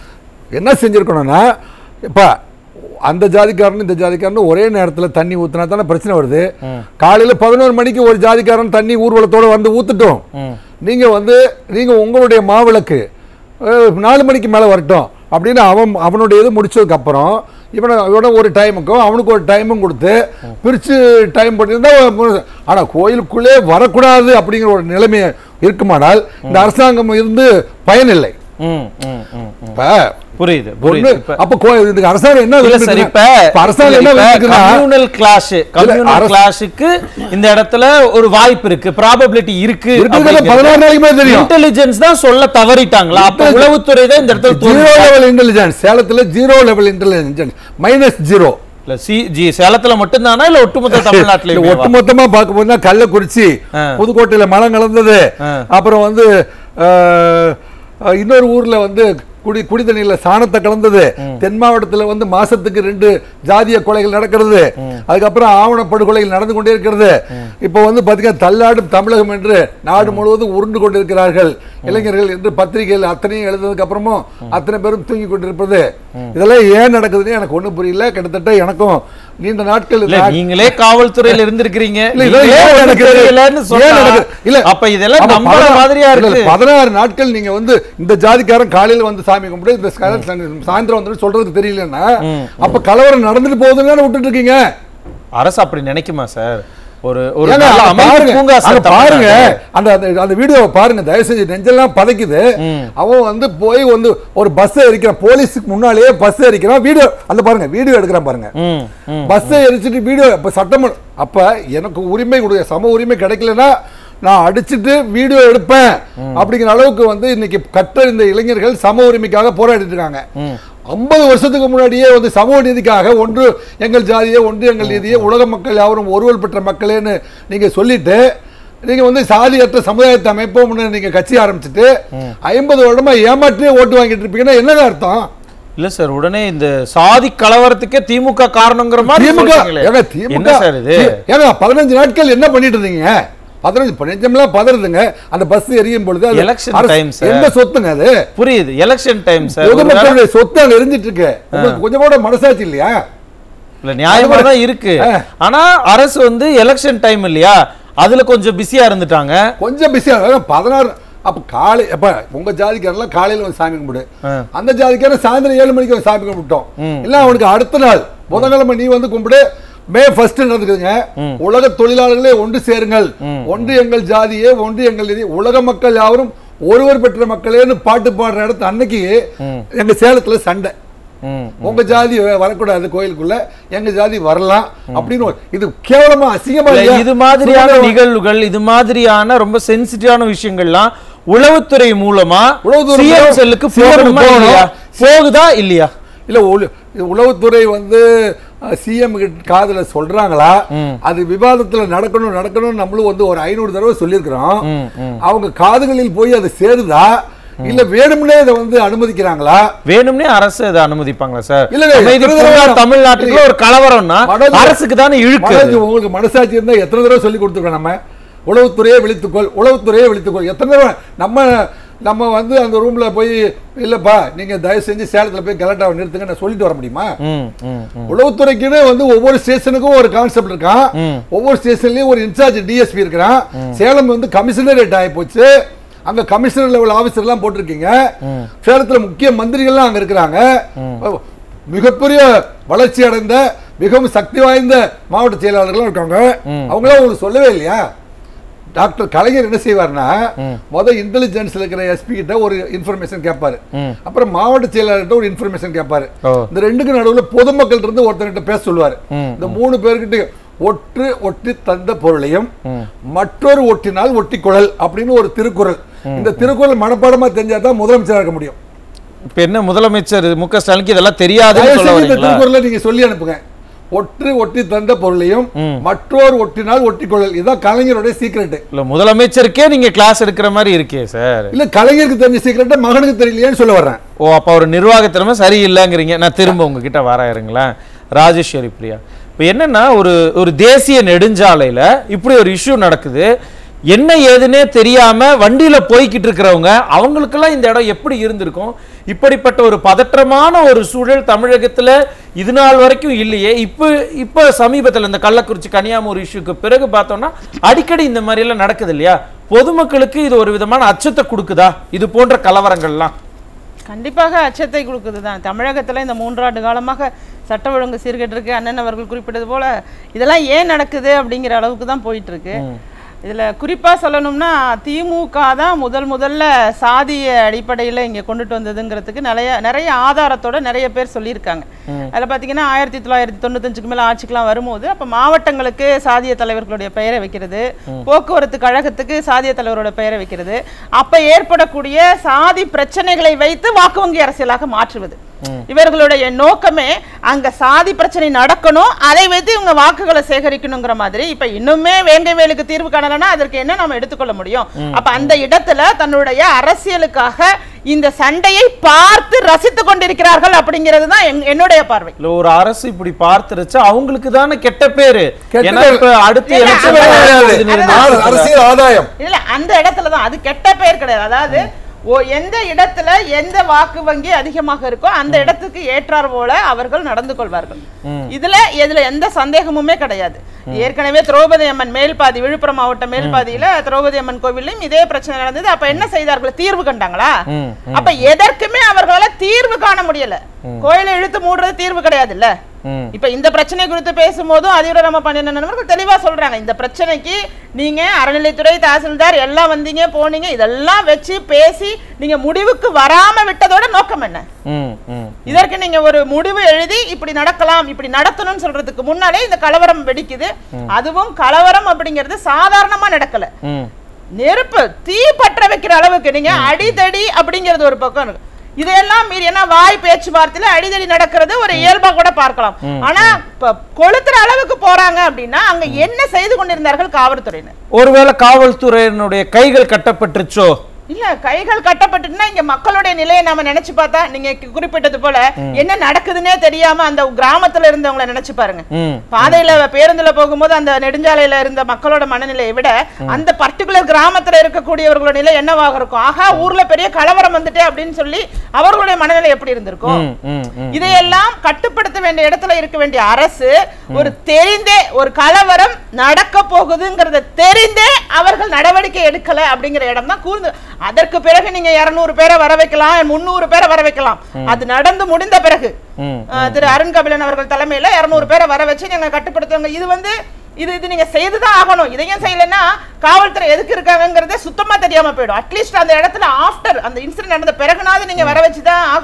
என்ன செஞ்சிருக்கணும்னா இப்ப அந்த ஜாதிக்காரனும் இந்த ஜாதிக்காரனும் ஒரே நேரத்தில் தண்ணி ஊத்துனா தானே பிரச்சனை வருது காலையில பதினோரு மணிக்கு ஒரு ஜாதிக்காரன் தண்ணி ஊர்வலத்தோட வந்து ஊத்துட்டோம் நீங்க வந்து நீங்க உங்களுடைய மாவிளக்கு அஹ், நாலு மணிக்கு மேல வரட்டும் அப்படின்னு அவன் அவனுடைய இது முடிச்சதுக்கு அப்புறம் இவனை இவன ஒரு டைமுக்கும் அவனுக்கு ஒரு டைமும் கொடுத்து பிரிச்சு டைம் பண்ணியிருந்தா மு- ஆனா கோயிலுக்குள்ளே வரக்கூடாது அப்படிங்கிற ஒரு நிலைமை இருக்குமானால் இந்த அரசாங்கம் இருந்து பயனில்லை ம் ம் ம் ம். இப்ப புரியுது ஒண்ணு புரியுது இப்ப அப்ப கோ- இதுக்கு அரசாங்கம் என்ன இல்ல சார் விரும்புதுன்னா- இப்ப இப்ப அரசாங்கம் என்ன விரும்புதுன்னா கம்யூனல் கிளாஷ் கம்யூனல் அரசு- கிளாஷுக்கு இந்த இடத்துல ஒரு வாய்ப்பு இருக்கு ப்ராபபிலிட்டி இருக்கு இருக்கிறது பதினாறு நாளைக்குமே தெரியும் இன்டெலிஜென்ஸ் தான் சொல்ல தவறிட்டாங்களா அப்ப Intelligence- உளவுத்துறை தான் இந்த இடத்துல ஜீரோ தோல்வி- லெவல் இன்டெலிஜென்ஸ் சேலத்துல zero level intelligence minus zero இல்ல சி ஜி சேலத்துல மட்டும்தானா இல்ல ஒட்டுமொத்த தமிழ்நாட்டிலேயே ஒட்டுமொத்தமா பார்க்க போனா கள்ளக்குறிச்சி ஆ. புதுக்கோட்டையில மலம் கலந்தது ஆ. அப்புறம் வந்து அஹ், அஹ், இன்னொரு ஊர்ல வந்து குடி குடி தண்ணீர்ல சாணத்தை கலந்தது தென் மாவட்டத்துல வந்து மாசத்துக்கு ரெண்டு ஜாதிய கொலைகள் நடக்கிறது அதுக்கப்புறம் ஆவண படுகொலைகள் நடந்து கொண்டே இருக்கிறது இப்போ வந்து பாத்தீங்கன்னா தள்ளாடும் தமிழகம் என்று நாடு முழுவதும் உருண்டு கொண்டிருக்கிறார்கள் இளைஞர்கள் என்று பத்திரிகைகள் அத்தனையும் எழுதுனதுக்கு அப்புறமும் அத்தனை பேரும் தூங்கி கொண்டிருப்பது இதெல்லாம் ஏன் நடக்குதுன்னு எனக்கு ஒண்ணும் புரியல கிட்டத்தட்ட எனக்கும் நீண்ட நாட்கள் இல்ல நான்- நீங்களே காவல்துறையில இருந்திருக்கிறீங்க இல்ல, இதெல்லாம் நீங்களே ஏன் ஒண்ணும் நடக்குது? தெரியலன்னு ஏன் சொன்னா, நடக்குது? இல்ல, அப்ப இதெல்லாம் அப்ப நம்புற பதினா- மாதிரியா இல்ல, இல்ல, இருக்கு பதினாறு நாட்கள் நீங்க வந்து இந்த ஜாதிக்காரன் காலையில வந்து சாமி கும்பிட்டு இந்த சாயந்தரம் சாயந்தரம் சாயந்தரம் வந்து சொல்றதுக்கு தெரியலன்னா அப்ப கலவரம் நடந்துட்டு போகுதுன்னு விட்டுட்டு இருக்கீங்க அரசு அப்படி நினைக்குமா சார் ஒரு ஒரு ஏங்க, நல்ல அங்க அமைப்பு பாருங்க, பூங்கா சார் அங்க பாருங்க தமிழ்நாடு. அந்த அந்த- அந்த வீடியோவை பாருங்க தயவு செஞ்சு நெஞ்செல்லாம் பதைக்குது அவன் வந்து போய் வந்து ஒரு பஸ் எரிக்கிறான் போலீஸுக்கு முன்னாலேயே பஸ் எரிக்கிறான் வீடியோ அந்த பாருங்க வீடியோ எடுக்கிறான் பாருங்க ம், ம். பஸ்ஸை எரிச்சிட்டு வீடியோ அப்ப சட்டமன்ற அப்ப எனக்கு உரிமை கொடுக்க சம உரிமை கிடைக்கலன்னா நான் அடிச்சிட்டு வீடியோ எடுப்பேன் அப்படிங்கிற அளவுக்கு வந்து இன்னைக்கு கற்றறிந்த இளைஞர்கள் சம உரிமைக்காக போராடிட்டு இருக்காங்க ஐம்பது வருஷத்துக்கு முன்னாடியே வந்து சமூக நீதிக்காக ஒன்று எங்கள் ஜாதியே ஒன்று எங்கள் நீதியே உலக மக்கள் யாவரும் ஒருவல் பெற்ற மக்களேன்னு நீங்க சொல்லிட்டு நீங்க வந்து சாதியற்ற சமுதாயத்தை அமைப்போம்னு நீங்க கட்சி ஆரம்பிச்சுட்டு ஐம்பது வருடமா ஏமாற்றியே ஓட்டு வாங்கிட்டு இருப்பீங்கன்னா என்னங்க அர்த்தம் இல்ல சார் உடனே இந்த சாதி கலவரத்துக்கே திமுக காரணங்கிற மாதிரி திமுக சொல்றீங்களே. ஏங்க திமுக என்ன சார் இது தி- ஏங்க பதினஞ்சு நாட்கள் என்ன பண்ணிட்டு இருந்தீங்க பதினஞ்சு பஞ்சமெல்லாம் பதறுதுங்க அந்த பஸ் எரியும் பொழுது அது Election அரசு- time, sir. எந்த சொத்துங்க அது புரியுது எலெக்ஷன் டைம் சார் ஒரு வேளை- பொதுமக்களுடைய சொத்து அங்க எரிஞ்சிட்டு இருக்கு உங்களுக்கு கொஞ்சம் கூட மனசாட்சி இல்லையா இல்ல நியாயமா தான் இருக்கு ஆ. ஆனா அரசு வந்து எலெக்ஷன் டைம் இல்லையா அதுல கொஞ்சம் பிஸியா இருந்துட்டாங்க கொஞ்சம் பிஸியா பதினாறு அப்ப காலை அப்ப உங்க ஜாதிக்காரெல்லாம் காலையில வந்து சாமி கும்பிடு ஆ. அந்த ஜாதிக்காரன் சாயந்தரம் ஏழு மணிக்கு வந்து சாமி கும்பிட்டோம் இல்ல அவனுக்கு அடுத்த நாள் புதன்கிழமை நீ வந்து கும்பிடு மே ஃபர்ஸ்ட் நடந்துக்குதுங்க உலக தொழிலாளர்களே ஒன்று சேருங்கள் ஒன்று எங்கள் ஜாதியே ஒன்று எங்கள் நிதி உலக மக்கள் யாவரும் ஒருவர் பெற்ற மக்களேன்னு பாட்டு பாடுற இடத்து அன்னைக்கு எங்க சேலத்துல சண்டை ம். உங்க ஜாதி வ- வரக்கூடாது கோயிலுக்குள்ள எங்க ஜாதி வரலாம் அப்படின்னு ஒரு- இது கேவலமா அசிங்கமா இல்ல, இல்லையா? இது மாதிரியான சுதந்திரம் நிகழ்வுகள் இது மாதிரியான ரொம்ப சென்சிட்டிவான விஷயங்கள்லாம் உளவுத்துறை மூலமா உளவுத்துறை சிஎம் மூலம் செல்லுக்கு CM போகணுமா போகணும். இல்லையா போகுதா இல்லையா இல்ல உள- உளவுத்துறை வந்து சிஎம் காதுல சொல்றாங்களா அது விவாதத்துல நடக்கணும் நடக்கணும் நம்மளும் வந்து ஒரு ஐநூறு தடவை சொல்லியிருக்கிறோம் அவங்க காதுகளில் போய் அது சேருதா இல்ல வேணும்னே இதை வந்து அனுமதிக்கிறாங்களா வேணும்னே அரசு அதை அனுமதிப்பாங்களா சார் இல்லங்க, அமைதி எத்தனை பூங்கா தடவை- தமிழ்நாட்டுக்குள்ள ஒரு கலவரம்னா மனோஜ் அரசுக்கு தானே இழுக்கு மனோஜ், உங்களுக்கு மனசாட்சி இருந்தா எத்தனை தடவை சொல்லி கொடுத்துருக்கோம் நம்ம உளவுத்துறையே விழித்துக்கொள் உளவுத்துறையே விழித்துக்கொள் எத்தனை தடவை நம்ம நம்ம வந்து அந்த ரூம்ல போய் இல்லப்பா நீங்க தயவு செஞ்சு சேலத்துல போய் கலெக்டர் நிறுத்துங்க நான் சொல்லிட்டு வர முடியுமா ம், ம், ம். உளவுத்துறைக்குன்னு வந்து ஒவ்வொரு ஸ்டேஷனுக்கும் ஒரு கான்செப்ட் இருக்கான் ஒவ்வொரு ஸ்டேஷன்லயும் ஒரு இன்சார்ஜ் டிஎஸ்பி இருக்கிறான் சேலம் வந்து கமிஷனரேட் ஆகி போச்சு அங்க கமிஷனர் லெவல் ஆபீசர் எல்லாம் போட்டிருக்கீங்க சேலத்துல முக்கிய மந்திரிகள்லாம் அங்க இருக்கிறாங்க மிகப்பெரிய வளர்ச்சி அடைந்த மிகவும் சக்தி வாய்ந்த மாவட்ட செயலாளர்களும் இருக்காங்க அவங்களாம் உங்களுக்கு சொல்லவே இல்லையா டாக்டர் கலைஞர் என்ன செய்வார்னா முத இன்டெலிஜென்ஸ்ல இருக்கிற எஸ்பி கிட்ட ஒரு இன்ஃபர்மேஷன் கேட்பாரு அப்புறம் மாவட்ட செயலாளர்கிட்ட ஒரு இன்ஃபர்மேஷன் கேட்பாரு ஓ. இந்த ரெண்டுக்கு நடுவுல பொதுமக்கள் இருந்து ஒருத்தர்கிட்ட பேச சொல்லுவாரு இந்த மூணு பேர்கிட்ட ஒற்று ஒட்டி தந்த பொருளையும் மற்றொரு ஒட்டினால் ஒட்டி குழல் அப்படின்னு ஒரு திருக்குறள் இந்த திருக்குறள் மனப்பாடமா தெரிஞ்சா தான் முதலமைச்சரா இருக்க முடியும் இப்ப என்ன முதலமைச்சர் மு க ஸ்டாலினுக்கு இதெல்லாம் தெரியாதுன்னு தயவு சொல்ல செஞ்சு இந்த வரீங்களா திருக்குறளை நீங்க சொல்லி அனுப்புங்க ஒற்று ஒட்டி தந்த பொருளையும் மற்றொரு ஒட்டினால் ஒட்டி குழல் இதுதான் கலைஞருடைய சீக்ரெட் இல்ல முதலமைச்சருக்கே நீங்க கிளாஸ் எடுக்கிற மாதிரி இருக்கே சார் இல்ல கலைஞருக்கு தெரிஞ்ச சீக்கிரட்டை மகனுக்கு தெரியலையேன்னு சொல்ல வர்றேன் ஓ அப்ப ஒரு நிர்வாக திறமை சரியில்லைங்கிறீங்க நான் திரும்ப உங்ககிட்ட வர இருங்களேன் ராஜேஸ்வரி பிரியா இப்போ என்னன்னா ஒரு ஒரு தேசிய நெடுஞ்சாலையில இப்படி ஒரு இஷ்யூ நடக்குது என்ன ஏதுன்னே தெரியாம வண்டியில போய்கிட்டு இருக்கிறவங்க அவங்களுக்கெல்லாம் இந்த இடம் எப்படி இருந்திருக்கும் இப்படிப்பட்ட ஒரு பதற்றமான ஒரு சூழல் தமிழகத்துல இது நாள் வரைக்கும் இல்லையே இப்போ இப்போ சமீபத்துல இந்த கள்ளக்குறிச்சி கன்னியாகுமரி இஷ்யூக்கு பிறகு பார்த்தோம்னா அடிக்கடி இந்த மாதிரி எல்லாம் நடக்குது இல்லையா பொதுமக்களுக்கு இது ஒரு விதமான அச்சத்தை கொடுக்குதா இது போன்ற கலவரங்கள்லாம் கண்டிப்பாக அச்சத்தை கொடுக்குது தான் தமிழகத்தில் இந்த மூன்றாண்டு காலமாக சட்ட ஒழுங்கு சீர்கேட்டிருக்கு அண்ணன் அவர்கள் குறிப்பிட்டது போல இதெல்லாம் ஏன் நடக்குது அப்படிங்கிற அளவுக்கு தான் போயிட்டு இருக்கு இதுல குறிப்பா சொல்லணும்னா திமுக தான் முதல் முதல்ல சாதிய அடிப்படையில் இங்க கொண்டுட்டு வந்ததுங்கிறதுக்கு நிறைய நிறைய ஆதாரத்தோட நிறைய பேர் சொல்லியிருக்காங்க அதுல பாத்தீங்கன்னா ஆயிரத்தி தொள்ளாயிரத்தி தொண்ணூத்தஞ்சுக்கு மேல ஆட்சிக்கெல்லாம் வரும்போது அப்ப மாவட்டங்களுக்கு சாதிய தலைவர்களுடைய பெயரை வைக்கிறது போக்குவரத்து கழகத்துக்கு சாதிய தலைவரோட பெயரை வைக்கிறது அப்ப ஏற்படக்கூடிய சாதி பிரச்சனைகளை வைத்து வாக்கு வங்கி அரசியலாக மாற்றுவது இவர்களுடைய நோக்கமே அங்க சாதி பிரச்சனை நடக்கணும் அதை வைத்து இவங்க வாக்குகளை சேகரிக்கணுங்கிற மாதிரி இப்ப இன்னுமே வேங்கை வேலுக்கு தீர்வு காணலன்னா அதற்கு என்ன நாம எடுத்துக்கொள்ள முடியும் அப்ப அந்த இடத்துல தன்னுடைய அரசியலுக்காக இந்த சண்டையை பார்த்து ரசித்துக் கொண்டிருக்கிறார்கள் அப்படிங்கிறது தான் என்- என்னுடைய பார்வை இல்ல ஒரு அரசு இப்படி பார்த்துருச்சு அவங்களுக்கு தானே கெட்ட பேரு கெட்ட ஏன்னா பேரு. இப்ப அடுத்து இல்ல, election அது வருது. கிடையாது. இது அதான் நிர்ணயம் அரசியல் ஆதாயம் இல்ல அந்த இடத்துல தான் அது கெட்ட பெயர் கிடையாது அதாவது ஓ எந்த இடத்துல எந்த வாக்கு வங்கி அதிகமாக இருக்கோ அந்த இடத்துக்கு ஏற்றார் போல அவர்கள் நடந்து கொள்வார்கள் இதுல இதுல எந்த சந்தேகமுமே கிடையாது ஏற்கனவே திரௌபதி அம்மன் மேல்பாதி விழுப்புரம் மாவட்ட மேல்பாதியில திரௌபதி அம்மன் கோவிலையும் இதே பிரச்சனை நடந்தது அப்ப என்ன செய்தார்கள் தீர்வு கண்டாங்களா அப்ப எதற்குமே அவர்களால தீர்வு காண முடியல கோயிலை இழுத்து மூடுறது தீர்வு கிடையாதுல்ல ம். இப்ப இந்த பிரச்சனை குறித்து பேசும்போதும் அதிவிர நம்ம பண்ணின நண்பர்கள் தெளிவா சொல்றாங்க இந்த பிரச்சனைக்கு நீங்க அறநிலைத்துறை தாசில்தார் எல்லாம் வந்தீங்க போனீங்க இதெல்லாம் வச்சு பேசி நீங்க முடிவுக்கு வராம விட்டதோட நோக்கம் என்ன ம், ம். இதற்கு நீங்க ஒரு முடிவு எழுதி இப்படி நடக்கலாம் இப்படி நடத்தணும்னு சொல்றதுக்கு முன்னாலே இந்த கலவரம் வெடிக்குது அதுவும் கலவரம் அப்படிங்கிறது சாதாரணமா நடக்கல ம். நெருப்பு தீ பற்ற வைக்கிற அளவுக்கு நீங்க அடிதடி அப்படிங்கிறது ஒரு பக்கம் இருக்கு இதையெல்லாம் மீறி என்ன வாய் பேச்சுவார்த்தையில அடிதடி நடக்கிறது ஒரு இயல்பா கூட பார்க்கலாம் ஆனா இப்ப கொளுத்துற அளவுக்கு போறாங்க அப்படின்னா அங்க என்ன செய்து கொண்டிருந்தார்கள் காவல்துறையினர் ஒருவேளை காவல்துறையினுடைய கைகள் கட்டப்பட்டுச்சோ இல்ல கைகள் கட்டப்பட்டுன்னா இங்க மக்களுடைய நிலையை நாம நினைச்சு பார்த்தா நீங்க கு- குறிப்பிட்டது போல என்ன நடக்குதுன்னே தெரியாம அந்த கிராமத்துல இருந்தவங்கள நினைச்சு பாருங்க ம். பாதையில பேருந்துல போகும்போது அந்த நெடுஞ்சாலையில இருந்த மக்களோட மனநிலையை விட அந்த பர்டிகுலர் கிராமத்துல இருக்கக்கூடியவர்களோட நிலை என்னவாக இருக்கும் ஆகா ஊர்ல பெரிய கலவரம் வந்துட்டே அப்படின்னு சொல்லி அவர்களுடைய மனநிலை எப்படி இருந்திருக்கும் ம், ம், ம். இதையெல்லாம் கட்டுப்படுத்த வேண்டிய இடத்துல இருக்க வேண்டிய அரசு ஒரு தெரிந்தே ஒரு கலவரம் நடக்க போகுதுங்கிறத தெரிந்தே அவர்கள் நடவடிக்கை எடுக்கல அப்படிங்கிற இடம் தான் கூர்ந்து அதற்கு பிறகு நீங்க இருநூறு பேரை வர வைக்கலாம் முந்நூறு பேரை வர வைக்கலாம் அது நடந்து முடிந்த பிறகு ம். அஹ், திரு அருண் கபிலன் அவர்கள் தலைமையில இருநூறு பேரை வர வச்சு நீங்க கட்டுப்படுத்துவாங்க இது வந்து இது இது நீங்க செய்துதான் ஆகணும் இதையும் செய்யலைன்னா காவல்துறை எதுக்கு இருக்காங்கங்கிறதே சுத்தமா தெரியாம போயிடும் அட்லீஸ்ட் அந்த இடத்துல ஆஃப்டர் அந்த இன்சிடென்ட் நடந்த பிறகுனாவது நீங்க வர வச்சுதான் ஆகணும்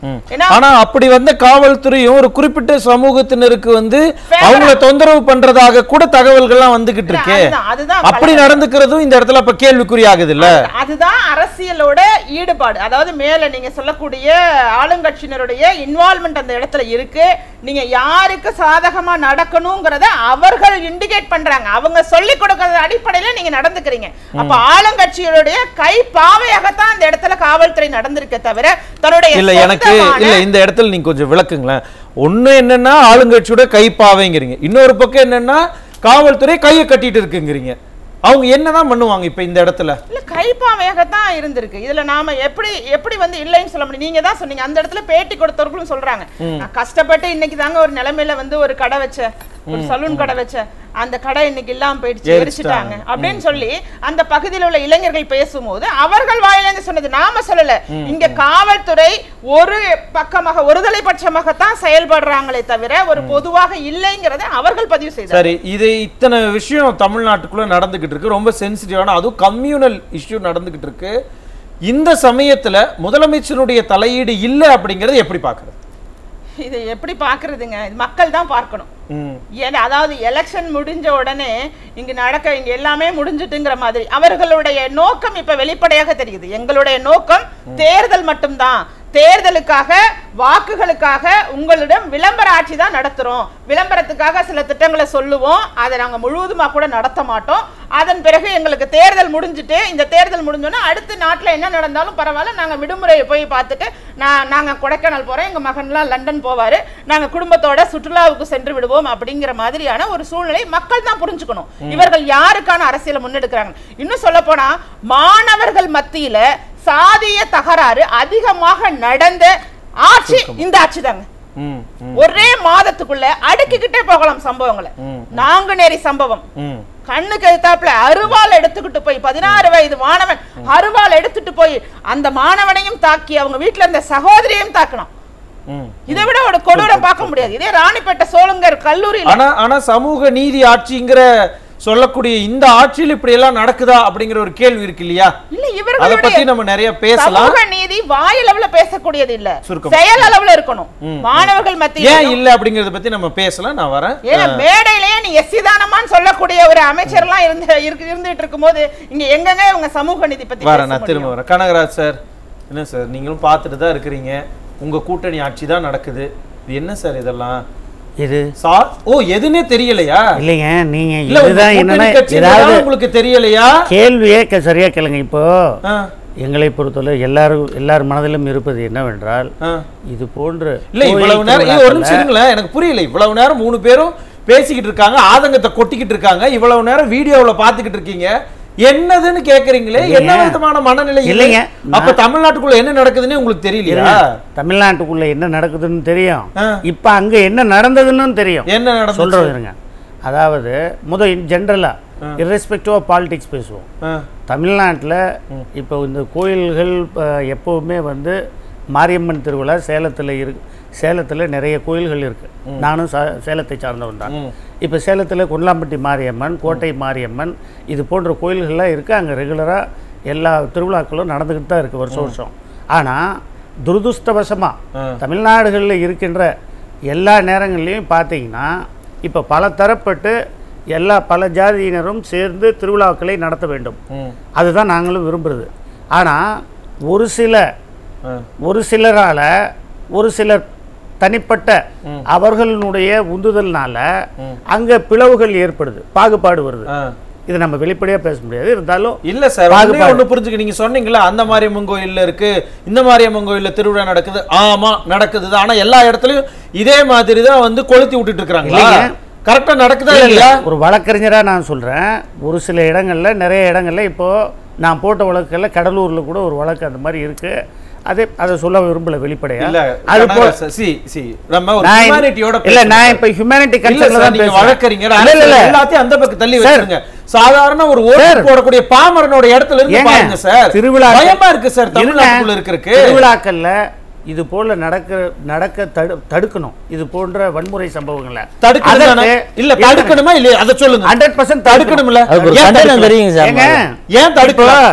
ஏன்னா ஆனா அப்படி வந்த காவல்துறையும் ஒரு குறிப்பிட்ட சமூகத்தினருக்கு வந்து அவங்கள தொந்தரவு பண்றதாக கூட தகவல்கள்லாம் வந்துகிட்டு இருக்கே அதுதான், அதுதான் அப்படி நடந்துக்கிறதும் இந்த இடத்துல அப்ப கேள்விக்குறி ஆகுது இல்ல அதுதான் அரசியலோட ஈடுபாடு அதாவது மேல நீங்க சொல்லக்கூடிய ஆளுங்கட்சியினருடைய இன்வால்மெண்ட் அந்த இடத்துல இருக்கு நீங்க யாருக்கு சாதகமா நடக்கணுங்கிறத அவர்கள் இண்டிகேட் பண்றாங்க அவங்க சொல்லி கொடுக்கறது அடிப்படையில நீங்க நடந்துக்கிறீங்க அப்ப ஆளுங்கட்சியினுடைய கை பாவையாகத்தான் அந்த இடத்துல காவல்துறை நடந்திருக்க தவிர தன்னுடைய இல்ல எனக்கு சொந்தமான- இல்ல இந்த இடத்துல நீங்க கொஞ்சம் விளக்குங்களேன் ஒண்ணு என்னன்னா ஆளுங்கட்சியோட கைப்பாவைங்கிறீங்க இன்னொரு பக்கம் என்னன்னா காவல்துறை கையை கட்டிட்டு இருக்குங்கிறீங்க அவங்க என்னதான் பண்ணுவாங்க இப்ப இந்த இடத்துல இல்ல கைப்பாவையாகத்தான் இருந்திருக்கு இதுல நாம எப்படி எப்படி வந்து இல்லைன்னு சொல்ல முடியும் நீங்க தான் சொன்னீங்க அந்த இடத்துல பேட்டி கொடுத்தவர்களும் சொல்றாங்க நான் கஷ்டப்பட்டு இன்னைக்கு தாங்க ஒரு நிலைமையில வந்து ஒரு கடை வச்சேன் ஒரு சலூன் கடை வச்சேன் அந்த கடை இன்னைக்கு இல்லாம போயிடுச்சு எரிச்சிட்டாங்க அப்படின்னு சொல்லி அந்த பகுதியில் உள்ள இளைஞர்கள் பேசும்போது அவர்கள் வாயிலிருந்து சொன்னது நாம சொல்லல இங்க காவல்துறை ஒரு பக்கமாக ஒருதலை பட்சமாகத்தான் செயல்படுறாங்களே தவிர ஒரு பொதுவாக இல்லைங்கிறத அவர்கள் பதிவு செய்தார் சரி இது இத்தனை விஷயம் தமிழ்நாட்டுக்குள்ள நடந்துகிட்டு இருக்கு ரொம்ப சென்சிட்டிவான அதுவும் கம்யூனல் இஷ்யூ நடந்துகிட்டு இருக்கு இந்த சமயத்துல முதலமைச்சருடைய தலையீடு இல்லை அப்படிங்கறது எப்படி பாக்குறது இதை எப்படி பாக்குறதுங்க இது மக்கள் தான் பார்க்கணும் ம் ஏன்னா அதாவது எலெக்ஷன் முடிஞ்ச உடனே இங்க நடக்க இங்க எல்லாமே முடிஞ்சிட்டுங்கிற மாதிரி அவர்களுடைய நோக்கம் இப்ப வெளிப்படையாக தெரியுது எங்களுடைய நோக்கம் தேர்தல் மட்டும்தான் தேர்தலுக்காக வாக்குகளுக்காக உங்களிடம் விளம்பர ஆட்சி தான் நடத்துறோம் விளம்பரத்துக்காக சில திட்டங்களை சொல்லுவோம் அதை நாங்க முழுவதுமா கூட நடத்த மாட்டோம் அதன் பிறகு எங்களுக்கு தேர்தல் முடிஞ்சிட்டு இந்த தேர்தல் முடிஞ்சோன்னா அடுத்த நாட்டுல என்ன நடந்தாலும் பரவாயில்ல நாங்க விடுமுறையை போய் பார்த்துட்டு நான் நாங்க கொடைக்கானல் போறோம் எங்க மகன்லாம் லண்டன் போவாரு நாங்க குடும்பத்தோட சுற்றுலாவுக்கு சென்று விடுவோம் அப்படிங்கிற மாதிரியான ஒரு சூழ்நிலை மக்கள் தான் புரிஞ்சுக்கணும் இவர்கள் யாருக்கான அரசியலை முன்னெடுக்கிறாங்க இன்னும் சொல்ல போனா மாணவர்கள் மத்தியில சாதிய தகராறு அதிகமாக நடந்த ஆட்சி இந்த ஆட்சி தாங்க ம் ம் ஒரே மாதத்துக்குள்ள அடுக்கிக்கிட்டே போகலாம் சம்பவங்களை நாங்குநேரி சம்பவம் ம் கண்ணுக்கு எதிர்த்தாப்புல அருவாள் எடுத்துக்கிட்டு போய் பதினாறு வயது மாணவன் அருவாள் எடுத்துட்டு போய் அந்த மாணவனையும் தாக்கி அவங்க வீட்டுல இருந்த சகோதரியையும் தாக்கணும் ம் இதை விட ஒரு கொடூரம் பார்க்க முடியாது இதே ராணிப்பேட்டை சோழங்கர் கல்லூரியில ஆனா ஆனா சமூக நீதி ஆட்சிங்கிற சொல்லக்கூடிய இந்த ஆட்சியில் இப்படி எல்லாம் நடக்குதா அப்படிங்கிற ஒரு கேள்வி இருக்கு இல்லையா இல்ல அத இவர்களுடைய பத்தி நம்ம நிறைய பேசலாம் சமூக நீதி வாயளவுல பேசக்கூடியது இல்ல சுருக்கம். செயல் அளவுல இருக்கணும் மாணவர்கள் மத்தியில ஏன் இல்ல அப்படிங்கறத பத்தி நம்ம பேசலாம் நான் வரேன் ஏன்னா மேடையிலேயே நீ எஸ்சி தானமான்னு சொல்லக்கூடிய ஒரு அமைச்சர்லாம் இருந்து இருக்கு இருந்துட்டு இருக்கும்போது இங்க எங்கங்க இவங்க சமூக நீதி பத்தி வரேன் பேச நான் திரும்ப முடியும்? வரேன் கனகராஜ் சார் என்ன சார் நீங்களும் பார்த்துட்டு தான் இருக்கிறீங்க உங்க கூட்டணி ஆட்சி தான் நடக்குது இது என்ன சார் இதெல்லாம் இது சார் ஓ எதுனே தெரியலையா இல்லைங்க நீங்க இல்ல உங்க இதுதான் கூட்டணி என்னன்னா கட்சி ஏதாவது உங்களுக்கு தெரியலையா கேள்வியே க- சரியா கேளுங்க இப்போ ஆ, எங்களை பொறுத்தவரை எல்லாரும் எல்லார் மனதிலும் இருப்பது என்னவென்றால் ஆ. இது போன்று இல்ல இவ்வளவு கோயில் நேரம் ஏய், ஒரு நிமிஷம் திருவிழாக்கள்ல இருங்களேன் எனக்கு புரியல இவ்வளவு நேரம் மூணு பேரும் பேசிக்கிட்டு இருக்காங்க ஆதங்கத்தை கொட்டிக்கிட்டு இருக்காங்க இவ்வளவு நேரம் வீடியோவுல பாத்துக்கிட்டு இருக்கீங்க என்னதுன்னு கேக்குறீங்களே என்ன இல்லைங்க. விதமான மனநிலை இது? இல்லைங்க, அப்ப தமிழ்நாட்டுக்குள்ள என்ன நடக்குதுன்னு உங்களுக்கு தெரியலையா இருங்க. தமிழ்நாட்டுக்குள்ள என்ன நடக்குதுன்னு தெரியும் ஆ. இப்ப அங்க என்ன நடந்ததுன்னு தெரியும் என்ன நடந்துச்சு? சொல்றது இருங்க அதாவது முத ஜென்ரலா irrespective ஆஃப் பாலிடிக்ஸ் பேசுவோம் ஆ, தமிழ்நாட்டில் இப்போ இந்த கோயில்கள் அஹ், எப்போவுமே வந்து மாரியம்மன் திருவிழா சேலத்தில் இரு சேலத்தில் நிறைய கோயில்கள் இருக்குது நானும் சா- சேலத்தை சார்ந்தவன் தான் இப்போ சேலத்தில் கொல்லாம்பட்டி மாரியம்மன் கோட்டை மாரியம்மன் இது போன்ற கோயில்கள்லாம் இருக்குது அங்கே ரெகுலராக எல்லா திருவிழாக்களும் நடந்துக்கிட்டு தான் இருக்குது வருஷம் வருஷம் ஆனால் துரதுஷ்டவசமாக தமிழ்நாடுகளில் இருக்கின்ற எல்லா நேரங்கள்லையும் பார்த்தீங்கன்னா இப்போ பல தரப்பட்டு எல்லா பல ஜாதியினரும் சேர்ந்து திருவிழாக்களை நடத்த வேண்டும் ம், அதுதான் நாங்களும் விரும்புறது ஆனால் ஒரு சில ஆ. ஒரு சிலரால் ஒரு சிலர் தனிப்பட்ட அவர்களுடைய உந்துதல்னால அங்கே பிளவுகள் ஏற்படுது பாகுபாடு வருது ஆ. இது நம்ம வெளிப்படையாக பேச முடியாது இருந்தாலும் இல்ல சார் பாகுபாடு. ஒண்ணே ஒண்ணு புரிஞ்சுக்க நீங்க சொன்னீங்கல்ல அந்த மாரியம்மன் கோயில்ல இருக்கு இந்த மாரியம்மன் கோயில்ல திருவிழா நடக்குது ஆமா நடக்குது ஆனா எல்லா இடத்துலயும் இதே மாதிரி தான் வந்து கொளுத்தி விட்டுட்டு இருக்காங்களா இல்லைங்க. கரெக்டா நடக்குதா இல்ல, இல்ல. இல்லையா ஒரு வழக்கறிஞராக நான் சொல்கிறேன் ஒரு சில இடங்கள்ல நிறைய இடங்கள்ல இப்போ நான் போட்ட வழக்குல கடலூரில் கூட ஒரு வழக்கு அந்த மாதிரி இருக்கு அதே அதை சொல்ல விரும்பல வெளிப்படையா இல்ல அது போ கனகராஜ் சார், see, see, நம்ம ஒரு நான் ஹியூமனிட்டியோட இல்ல பேசணும் நான் சார். இப்ப ஹியூமனிட்டி இல்ல கன்சர்ன்ல சார், தான் நீங்க பேசுறேன் வழக்கறிஞர் இல்ல, இல்ல, இல்ல. எல்லாத்தையும் அந்த பக்கம் தள்ளி சார். வச்சிருங்க சாதாரண ஒரு ஓட்டு சார். போடக்கூடிய பாமரனோட இடத்துல இருந்து ஏங்க, பாருங்க சார் திருவிழா பயமா இருக்கு சார் தமிழ்நாட்டுக்குள்ள இருக்கிறதுக்கு திருவிழாக்கள்ல இது போல நடக்க நடக்க தடு தடுக்கணும் இது போன்ற வன்முறை சம்பவங்களை தடுக்கணும் தானே? இல்ல தடுக்கணுமா இல்லையா அதை சொல்லுங்க ஹண்ட்ரட் பர்சன்ட் தடுக்கணும்ல அதுக்கு ஒரு ஏன் கண்டனம் தடுக்கல? தெரியுங்க சார் ஏங்க ஏன் இப்போ தடுக்கல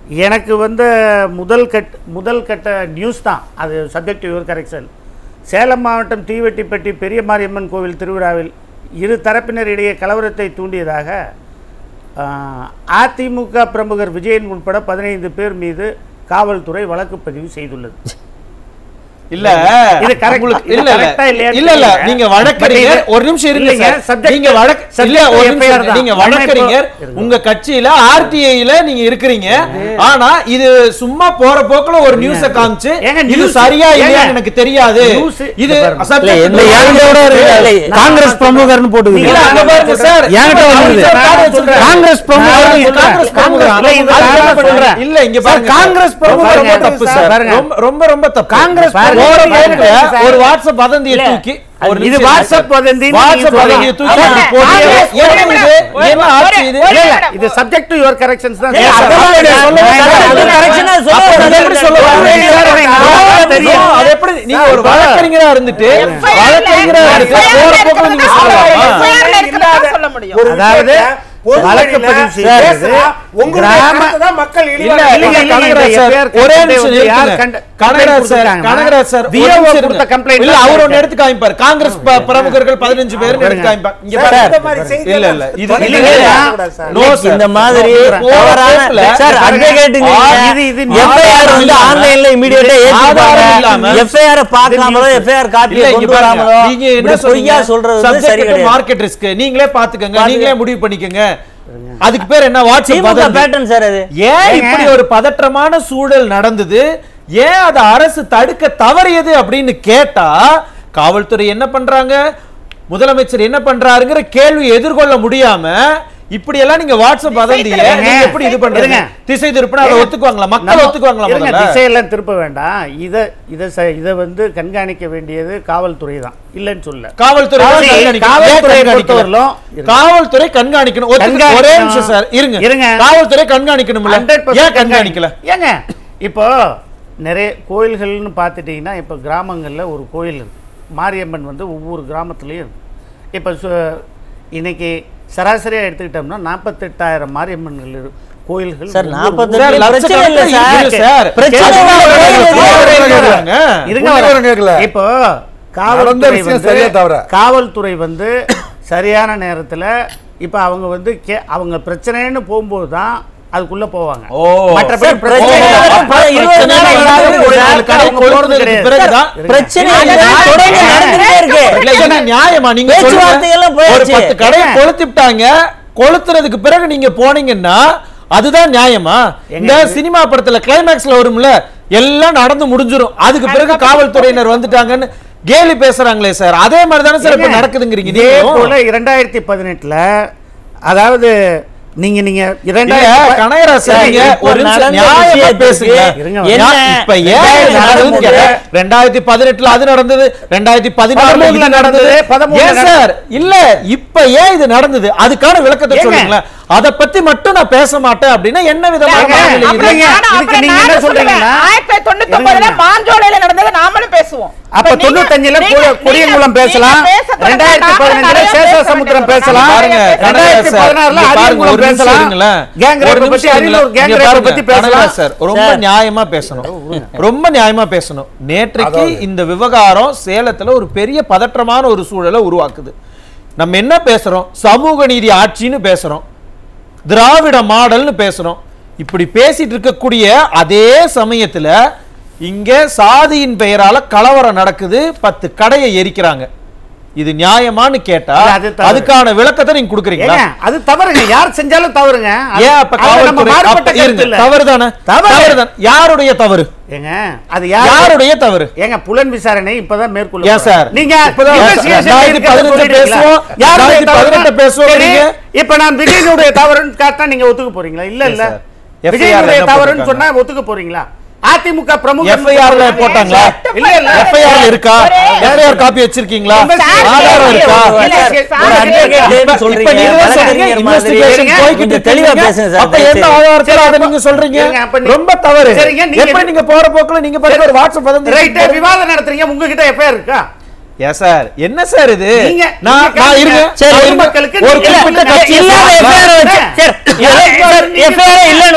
எனக்கு வந்து முதல் கட் முதல் கட்ட நியூஸ் தான் அது சப்ஜெக்ட் யுவர் கரெக்ஷன் சேலம் மாவட்டம் தீவெட்டிப்பட்டி பெரிய மாரியம்மன் கோவில் திருவிழாவில் இரு தரப்பினரிடையே கலவரத்தை தூண்டியதாக ஆஹ், அதிமுக பிரமுகர் விஜயன் உட்பட பதினைந்து பேர் மீது காவல்துறை வழக்கு பதிவு செய்துள்ளது இல்ல இது correct- உங்களுக்கு- இது இல்ல இல்ல correct ஆ இல்லையான்னு இல்ல இல்ல தெரியல. நீங்க But வழக்கறிஞர் இது- ஒரு நிமிஷம் இருங்க இல்லைங்க, சார் subject- நீங்க வழக்கு subject இல்ல ஒரு FIR நிமிஷம் தான். நீங்க நம்ம இப்போ- வழக்கறிஞர் இருங்க. உங்க கட்சியில ஆர்டிஐல நீங்க இருக்கிறீங்க ஆனா இது சும்மா போற போக்குல ஒரு நியூஸ காமிச்சு ஏங்க, இது news- சரியா ஏங்க, இல்லையான்னு எனக்கு தெரியாது news- இது இங்க பாருங்க. subject இல்ல, எந்த இல்ல, ஏங்கோட இல்ல, இல்ல. காங்கிரஸ் பிரமுகர்னு போட்டுக்கீங்க இல்ல, அங்க பாருங்க சார் என்கிட்ட வந்தது. காங்கிரஸ் பிரமுகர் காங்கிரஸ் பிரமுகர் இல்ல, இது அதுதான் காங்கிரஸ் சொல்றேன். இல்ல இங்க பாருங்க காங்கிரஸ் ரொம்ப பிரமுகர் ரொம்ப போட்டது தப்பு சார். சார் பாருங்க. ரொம்ப ரொம்ப ரொம்ப தப்பு காங்கிரஸ் போற பிரமுகர் போக்குல போட்டது ஒரு சார். வாட்ஸ்அப் வதந்தியை இல்ல, தூக்கி அது ஒரு இது நிமிஷம் வாட்ஸ்அப் வதந்தின்னு வாட்ஸ்அப் நீங்க வதந்தியை தூக்கி சொல்லலாம். அப்படி போட்டு காங்கிரஸ் என்ன இது? என்ன ஆட்சி இது ஒரு இல்ல, இல்ல, நிமிடம். இது சப்ஜெக்ட் டு யுவர் கரெக்ஷன்ஸ் தான் ஏய், சார். அதெல்லாம் நீங்க சொல்லவே நான் கூடாது. சொல்றேன். correction ஆ சொல்ல அப்ப கூடாது. நீங்க எப்படி சொல்ல இல்ல, வரீங்க? இல்ல, இல்ல, இல்ல, ஆ, தெரியும். தெரியும். அது எப்படி நீங்க ஒரு சார், வழக்கறிஞரா இருந்துட்டு வழக்கறிஞரா இருந்துட்டு போற போக்குல நீங்க சொல்லலாமா FIR ல இருக்கிறதா சொல்ல முடியும் அதாவது வழக்கு பதிவு செய்யறது கிராம மக்கள் இல்ல இல்ல, இல்ல இல்ல, கனகராஜ் சார் FIR ஒரே கண்டே நிமிஷம் வந்து யார் இருக்குங்க. கண்ட- கனகராஜ் complaint சார் கொடுத்தாங்கன்னா, கனகராஜ் சார் ஒரு VO நிமிஷம் கொடுத்த இருங்க. complaint இல்ல தான் அவர் ஒன்னு இருக்கு. எடுத்து காமிப்பார் காங்கிரஸ் ப- பிரமுகர்கள் பதினஞ்சு பேர் எடுத்து பாருங்க. காமிப்பார் இங்க சார், பாருங்க இந்த மாதிரி செய்தி இல்ல இல்ல இது தொலைக்காட்சி இல்ல, இல்ல. கூடாது சார். No, sir. இந்த மாதிரி போற தவறான போக்குல சார் பாருங்க. அட்வொகேட்டுங்க ஆ, இது- இது எஃப்ஐஆர் வந்து இல்லாம- ஆன்லைன்ல இமிடியேட்டா ஆதாரம் இல்லாம- ஏத்துப்பாங்க எஃப்ஐஆர் பார்க்காமலோ எஃப்ஐஆர் காப்பியை இல்ல இங்க கொண்டு பாருங்க வராமலோ நீங்க என்ன இப்படி பொய்யா சொல்றது வந்து சரி கிடையாது மார்க்கெட் ரிஸ்க் நீங்களே பாத்துக்கங்க பாத்து- நீங்களே முடிவு பண்ணிக்கங்க அதுக்கு பேர் என்ன வாட்ஸ்அப் திமுக வதந்தி. பேட்டர்ன் சார் அது ஏன் இப்படி ஒரு பதற்றமான சூழல் நடந்தது ஏன் அதை அரசு தடுக்க தவறியது அப்படின்னு கேட்டா காவல்துறை என்ன பண்றாங்க முதலமைச்சர் என்ன பண்றாருங்கிற கேள்வி எதிர்கொள்ள முடியாம இப்படி எல்லாம் நீங்க வாட்ஸ்அப் வதந்திய இருங்க. நீங்க எப்படி இது பண்றீங்க இருங்க. திசை திருப்பினா அதை ஒத்துக்குவாங்களா மக்கள் நம்ம- ஒத்துக்குவாங்களா இருங்க, முதல்ல? திசையெல்லாம் திருப்ப வேண்டாம் இதை இதை ச- இதை வந்து கண்காணிக்க வேண்டியது காவல்துறை தான் இல்லைன்னு சொல்ல காவல்துறை தான் காவல்- கண்காணிக்கணும். காவல்துறையை ஏன் கண்காணிக்கல? பொறுத்தவரையிலும் இருங்க. காவல்துறை கண்காணிக்கணும் ஒத்துக்கு- கண்காணிக்கணும். ஒரே நிமிஷம் சார் இருங்க இருங்க. காவல்துறை கண்காணிக்கணும்ல 100% ஏன் கண்காணிக்கல ஏங்க இப்போ நிறைய கோயில்கள்னு பார்த்துட்டீங்கன்னா இப்போ கிராமங்களில் ஒரு கோயில் இருக்கு மாரியம்மன் வந்து ஒவ்வொரு கிராமத்துலேயும் இருக்கு இப்போ சு- இன்னைக்கு சராசரியாக எடுத்துக்கிட்டோம்னா நாற்பத்தெட்டாயிரம் மாரியம்மன்கள் இரு- கோயில்கள் சார், ஒவ்வொரு நாற்பத்தெட்டு சார், ஊர்ல- பிரச்சனை இல்ல லட்சக்கணக்கில் சார். இருக்கு சார். பிரச்சனை கேட்க இல்ல, வேண்டிய கோயில் கோயில் இருக்கு. கேட்கறாங்க. இருங்க புள்ளி வரேன். விவரம் கேட்கல. இப்போ நடந்த காவல்துறை விஷயம் வந்து சரியா தவறா? காவல்துறை வந்து சரியான நேரத்துல இப்ப அவங்க வந்து கே- அவங்க பிரச்சனைன்னு போகும்போது தான் அதுக்குள்ள போவாங்க ஓ. மற்றபடி சார், பிரச்சனை பிரச்சனை இல்லாத இல்லாத அப்ப இருபது பிரச்சனை நாள் இல்லாத இல்லாத ஒரு சார், நாள் கடை கடை கொளுத்துறதுக்கு கொளுத்துறதுக்கு பிறகுதான் பிறகுதான் பிரச்சனை இருங்க. இல்லை, தொடர்ந்து நடந்துட்டே இருக்கு இல்ல, இது நியாயமா நீங்க பேச்சுவார்த்தை எல்லாம் சொல்லுங்க. ஒரு போயாச்சு. பத்து கடையை கொளுத்திட்டாங்க கொளுத்துறதுக்கு பிறகு நீங்க போனீங்கன்னா அதுதான் நியாயமா இந்த சினிமா படத்துல கிளைமேக்ஸ்ல வரும்ல எல்லாம் நடந்து முடிஞ்சிரும் அதுக்கு பிறகு காவல்துறையினர் வந்துட்டாங்கன்னு கேலி பேசுறாங்களே சார் அதே மாதிரி தானே சார் இப்ப ஏங்க, நடக்குதுங்கிறீங்க இதே நீங்களும். போல இரண்டாயிரத்தி பதினெட்டுல அதாவது நீங்க நீங்க இல்ல, இரண்டாயிரத்தி கனகராஜ் சார், நீங்க இப்போ ஒரு நிமிஷம் நடந்த நியாயமா விஷயத்துக்கு பேசுங்க. இருங்க, என்ன? ஞா- இப்ப ஏன் இது ரெண்டாயிரத்தி நடந்ததுன்னு பதினெட்டு கேட்டா, ரெண்டாயிரத்தி பதினெட்டுல அது நடந்தது ரெண்டாயிரத்தி பதினாறுல இது பதிமூணுல நடந்தது நடந்தது, பதிமூணுல ஏன் சார் இல்ல இப்ப ஏன் இது நடந்தது அதுக்கான விளக்கத்தை ஏங்க? சொல்லுங்களேன் அத பத்தி மட்டும் நான் பேச மாட்டேன் அப்படின்னா என்ன விதமான ஏங்க, மனநிலை இது? அப்புறம் ஏன்? நானும் இதுக்கு அப்புறம் நீங்க என்ன நானும் சொல்றீங்கன்னா? சொல்றேன். ஆயிரத்தி தொண்ணூத்தி ஒன்பதுல இருங்க. மாஞ்சோலையில நடந்தது நாமளும் பேசுவோம் அப்ப இப்ப நீங்க- தொண்ணூத்தஞ்சுல நீங்க- கொ- கொடியங்குளம் நீங்க பேசலாம் பேச தொடங்கினா ரெண்டாயிரத்தி நாமளும் பதினஞ்சுல நிறைய பேச சேஷாசமுத்திரம் வேண்டியது பேசலாம் பாருங்க, ரெண்டாயிரத்தி கனகராஜ் சார், பதினாறுல இங்க பாருங்க, அரியங்குளம் ஒரு நிமிஷம் பேசலாம் இருங்களேன். கேங் ஒரு ரேப்பை நிமிஷம் பத்தி அரியலூர் இருங்களேன். கேங் இங்க ரேப்பை பாருங்க, பத்தி பேசலாம் கனகராஜ் சார், ரொம்ப சார். நியாயமா பேசணும் ரொம்ப நியாயமா பேசணும் நேற்றைக்கு இந்த விவகாரம் சேலத்துல ஒரு பெரிய பதற்றமான ஒரு சூழலை உருவாக்குது நம்ம என்ன பேசுறோம் சமூக நீதி ஆட்சின்னு பேசுறோம் திராவிட மாடல்னு பேசுறோம் இப்படி பேசிட்டு இருக்கக்கூடிய அதே சமயத்துல இங்க சாதியின் பெயரால கலவரம் நடக்குது பத்து கடையை எரிக்கிறாங்க இது நியாயமான்னு கேட்டா இல்ல, அது தவறு. அதுக்கான விளக்கத்தை நீங்க கொடுக்குறீங்களா ஏங்க அது தவறுங்க யார் செஞ்சாலும் தவறுங்க அது- ஏன் அப்ப அது நம்ம காவல்துறை மாறுபட்ட அப்ப கருத்து இருங்க, இல்ல. தவறுதானே தவறு. தவறுதான் யாருடைய தவறு ஏங்க அது யார் யாருடைய தவறு ஏங்க புலன் விசாரணை இப்பதான் மேற்கொள்ள ஏன் சார்? நீங்க இப்பதான் investigation ரெண்டாயிரத்தி இருக்கிறத பதினெட்டு சொல்லிட்டீங்களா? பேசுவோம், யாருடைய ரெண்டாயிரத்தி தவறுனா? பதினெட்டு பேசுவோம் சரி, நீங்க. இப்ப நான் விஜயனுடைய தவறுன்னு காட்டினா நீங்க ஒத்துக்க போறீங்களா இல்ல இல்ல சார். FIR விஜயனுடைய என்ன தவறுன்னு போட்டிருக்காங்க? சொன்னா ஒத்துக்க போறீங்களா அதிமுக பிரமுக FIR ல போட்டாங்களா? இல்ல இல்ல FIR இருக்கா ஒரே- FIR காப்பி வச்சிருக்கீங்களா Investigation ஆதாரம் இருக்கா இல்ல, சார், ஒரு advocate இப்ப- ன்னு இப்ப சொல்றீங்க, நீங்க தான் சொல்றீங்க, வழக்கறிஞர் மாதிரி. investigation இருங்க, போய்கிட்டு கொஞ்சம் தெளிவா இருக்கீங்க. பேசுங்க சார், அப்ப தயவு என்ன செய்து. ஆதாரத்துல சரி, அதை அப்ப- நீங்க சொல்றீங்க இருங்க, அப்ப நீ- ரொம்ப தவறு சரிங்க, நீங்க எப்படி எப்படி- நீங்க போற போக்குல நீங்க பாருங்க ஒரு வாட்ஸ்அப் வந்து ரைட் விவாதம் நடத்துறீங்க உங்ககிட்ட எஃப்ஐஆர் இருக்கா ஏன் சார் என்ன சார் இது நீங்க- நான் நீங்க நான் இருங்க சரி, நான் இருங்க. பொதுமக்களுக்கு ஒரு நீங்க குறிப்பிட்ட இல்ல, கட்சியை இல்லாத சார்ந்த- FIR வச்சு- சரி, யார் சார், நீங்க FIR இல்லைன்னு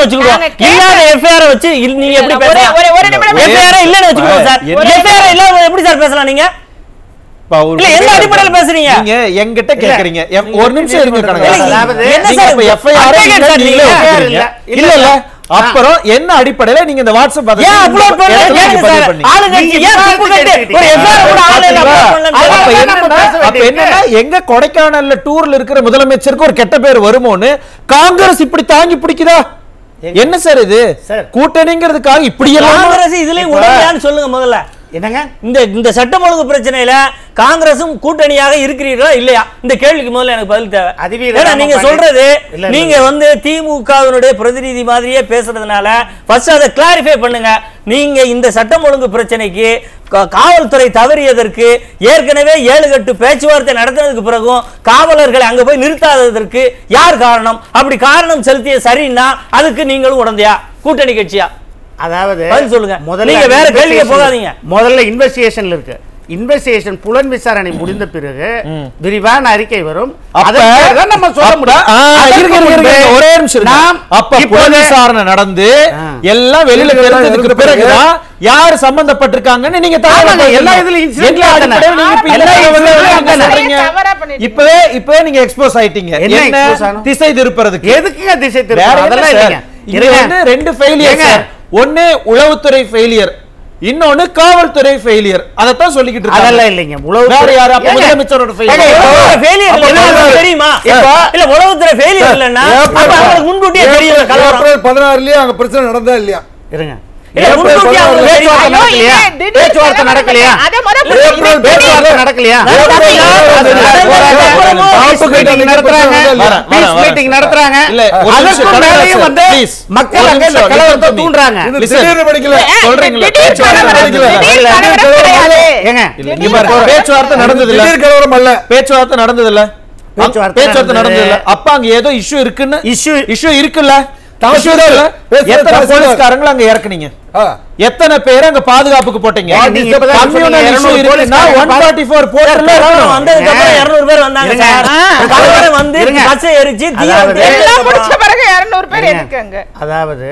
வச்சுக்கிடுவோம் நாங்க கேட்ட- இல்லாத எஃப்ஐஆர் வச்சு இல்- நீங்க எப்படி ஒரே- பேசலாம் ஒரே- ஒரு நிமிடம் எஃப்ஐஆர் இல்லன்னு வச்சுக்கிடுவோம் சார் என்ன- எஃப்ஐஆர் இல்லாம எப்படி சார் பேசலாம் நீங்க இப்ப அவரு- இல்ல, எந்த அடிப்படையில பேசுறீங்க? நீங்க என்கிட்ட கேக்குறீங்க எப்- ஒரு நிமிஷம் இருங்க கனகராஜ். அதாவது என்ன நீங்க சார் இப்ப FIR ஐ advocate நீங்க சார் நீங்களே நீங்க? ஒத்துக்கிறீங்க. இல்ல, இல்ல இல்ல ஆ. அப்புறம் என்ன அடிப்படையில நீங்க இந்த வாட்ஸ்அப் பதத்தை ஏன் இந்த அப்லோட் பண்ணல இடத்துல கேளுங்க நீங்க பதிவு சார் பண்ணீங்க? ஆளுங்கட்சி நீங்க ஏன் துப்பு கட்டு விவாதத்துக்கு ஒரு எஃப்ஐஆர் கூட ஆளு இல்ல பாத்தீங்களா? upload பண்ணலன்னு அப்ப அதனால சொல்றாங்க. நம்ம என்னன்னா பேச அப்ப வேண்டியது. என்னன்னா எங்க கொடைக்கானல்ல டூர்ல இருக்கிற முதலமைச்சருக்கு ஒரு கெட்ட பேர் வருமோன்னு காங்கிரஸ் இப்படி தாங்கி பிடிக்குதா என்ன சார் இது சார். கூட்டணிங்கிறதுக்காக இப்படி எல்லாம் காங்கிரஸ் இதுலயும் இப்ப- உடனடியான்னு சொல்லுங்க முதல்ல என்னங்க இந்த இந்த சட்டம் ஒழுங்கு பிரச்சனையில காங்கிரசும் கூட்டணியாக இருக்கிறீர்களா இல்லையா இந்த கேள்விக்கு முதல்ல எனக்கு பதில் தேவை அதிவீர ஏன்னா நீங்க ராமபாண்டி- சொல்றது இல்ல, இல்ல, நீங்க வந்து திமுகவினுடைய பிரதிநிதி மாதிரியே பேசுறதுனால ஃபர்ஸ்ட் அதை கிளாரிஃபை பண்ணுங்க நீங்க இந்த சட்டம் ஒழுங்கு பிரச்சனைக்கு கா- காவல்துறை தவறியதற்கு ஏற்கனவே ஏழு கட்டு பேச்சுவார்த்தை நடத்தினதுக்கு பிறகும் காவலர்களை அங்க போய் நிறுத்தாததற்கு யார் காரணம் அப்படி காரணம் செலுத்திய சரின்னா அதுக்கு நீங்களும் உடந்தையா கூட்டணி கட்சியா அதாவது பதில் சொல்லுங்க. முதல்ல நீங்க வேற கேள்விக்கு investigation- போகாதீங்க. முதல்ல இன்வெஸ்டிகேஷன்ல இருக்கு இன்வெஸ்டிகேஷன் புலன் விசாரணை முடிந்த பிறகு விரிவான அறிக்கை வரும் அப்ப அதன் பிறகுதான் நம்ம சொல்ல அப்ப- முடியும் ஆ, அதற்கு இருங்க, இருங்க, இருங்க, முன்பே ஒரே நிமிஷம் இருங்க. நாம் அப்ப இப்போது- புலன் விசாரணை நடந்து ஆ. எல்லாம் வெளியில வெளியில தெரிஞ்சதுக்கு இருந்த பிறகுதான் யார் சம்பந்தப்பட்டிருக்காங்கன்னு நீங்க தகவல் ஆமாங்க, கொடுக்கணும். எல்லா இதுலயும் incident எல்லா தானே. அடிப்படையில நீங்க இப்ப எல்லா எல்லா incident தகவலையும் தானே. சொல்றீங்க. தவறா பண்ணிட்டு இப்பவே இப்பவே நீங்க எக்ஸ்போஸ் ஆயிட்டீங்க என்ன என்ன expose ஆனோம்? திசை திருப்புறதுக்கு எதுக்குங்க திசை வேற திருப்பணும் என்ன அதெல்லாம் சார்? இல்லைங்க இங்க இருங்க. வந்து ரெண்டு ஃபெயிலியர் ஏங்க. ஒண்ணு உளவுத்துறை ஃபெயிலியர் இன்னொன்னு காவல்துறை ஃபெயிலியர் அதத்தான் சொல்லிக்கிட்டு இருக்காங்க அதெல்லாம் இல்லைங்க உளவு வேற யாரு அப்ப ஏங்க. முதலமைச்சரோட ஏங்க, ஃபெயிலியர் இப்போ- உளவுத்துறை failure அப்ப இல்லைன்னா முதல்ல- தெரியுமா இப்போ- இல்ல உளவுத்துறை failure இல்லைன்னா அப்ப அவங்களுக்கு முன்கூட்டியே தெரியும் கலவரம் ஏப்ரல் பதினாறுலயே அங்க பிரச்சனை நடந்தா இல்லையா இருங்க இல்ல, முன்கூட்டியே அவங்களுக்கு தெரியும். பேச்சுவார்த்தை நடக்கலையா ஐயோ, இது திடீர் பேச்சுவார்த்தை கலவரம் நடக்கலையா அதை முறை ஏப்ரல் புரியுது. பேச்சுவார்த்தை நடக்கலையா நடக்கலையா? நடக்கலையா? நடக்கலையா? Peace meeting நடத்துறாங்க வரேன், Peace வரேன், meeting வரேன். நடத்துறாங்க இல்ல, ஒரு நிமிஷம் அதற்கும் கனகராஜ் மேலேயும் சார், வந்து please. மக்கள் ஒரு அங்க இந்த நிமிஷம், கலவரத்தை listen to me. தூண்டுறாங்க இது Listen. திடீர்னு படிக்கல சொல்றீங்களா? திடீர் பேச்சுவார்த்தை கலவரம், நடக்கல. திடீர் இல்ல, கலவரம் கிடையாது. ஏங்க இல்ல, இங்க பாருங்க, பேச்சுவார்த்தை நடந்தது இல்ல திடீர் கலவரம் அல்ல பேச்சுவார்த்தை நடந்தது இல்ல பேச்சுவார்த்தை பேச்சுவார்த்தை நடந்தது. நடந்தது இல்ல அப்ப அங்க ஏதோ இஷ்யூ இருக்குன்னு Issue- இஷ்யூ இருக்குல்ல தहसीलदार, issue இருக்குல்ல? பேசுறது எத்தனை தहसीलदार. போலீஸ்காரங்களை அங்க இறக்குனீங்க ஆ. எத்தனை பேர் அங்க பாதுகாப்புக்கு போட்டீங்க நீங்க இப்பதான் கம்யூனல் சொன்னீங்க, இஷ்யூ 200 இருக்குன்னா போலீஸ்காரங்க 144 போர்ட்டல்ல கலவரம் இருக்கணும் வந்ததுக்கு அப்புறம் 200 பேர் வந்தாங்க இருங்க. சார். ஆ. கலவரம் வந்து இருங்க. பஸ்ஸை எரிச்சு தீ அதாவது- வச்சு எல்லாம் முடிச்ச பிறகு 200 பேர் இருங்க. எதுக்குங்க அதாவது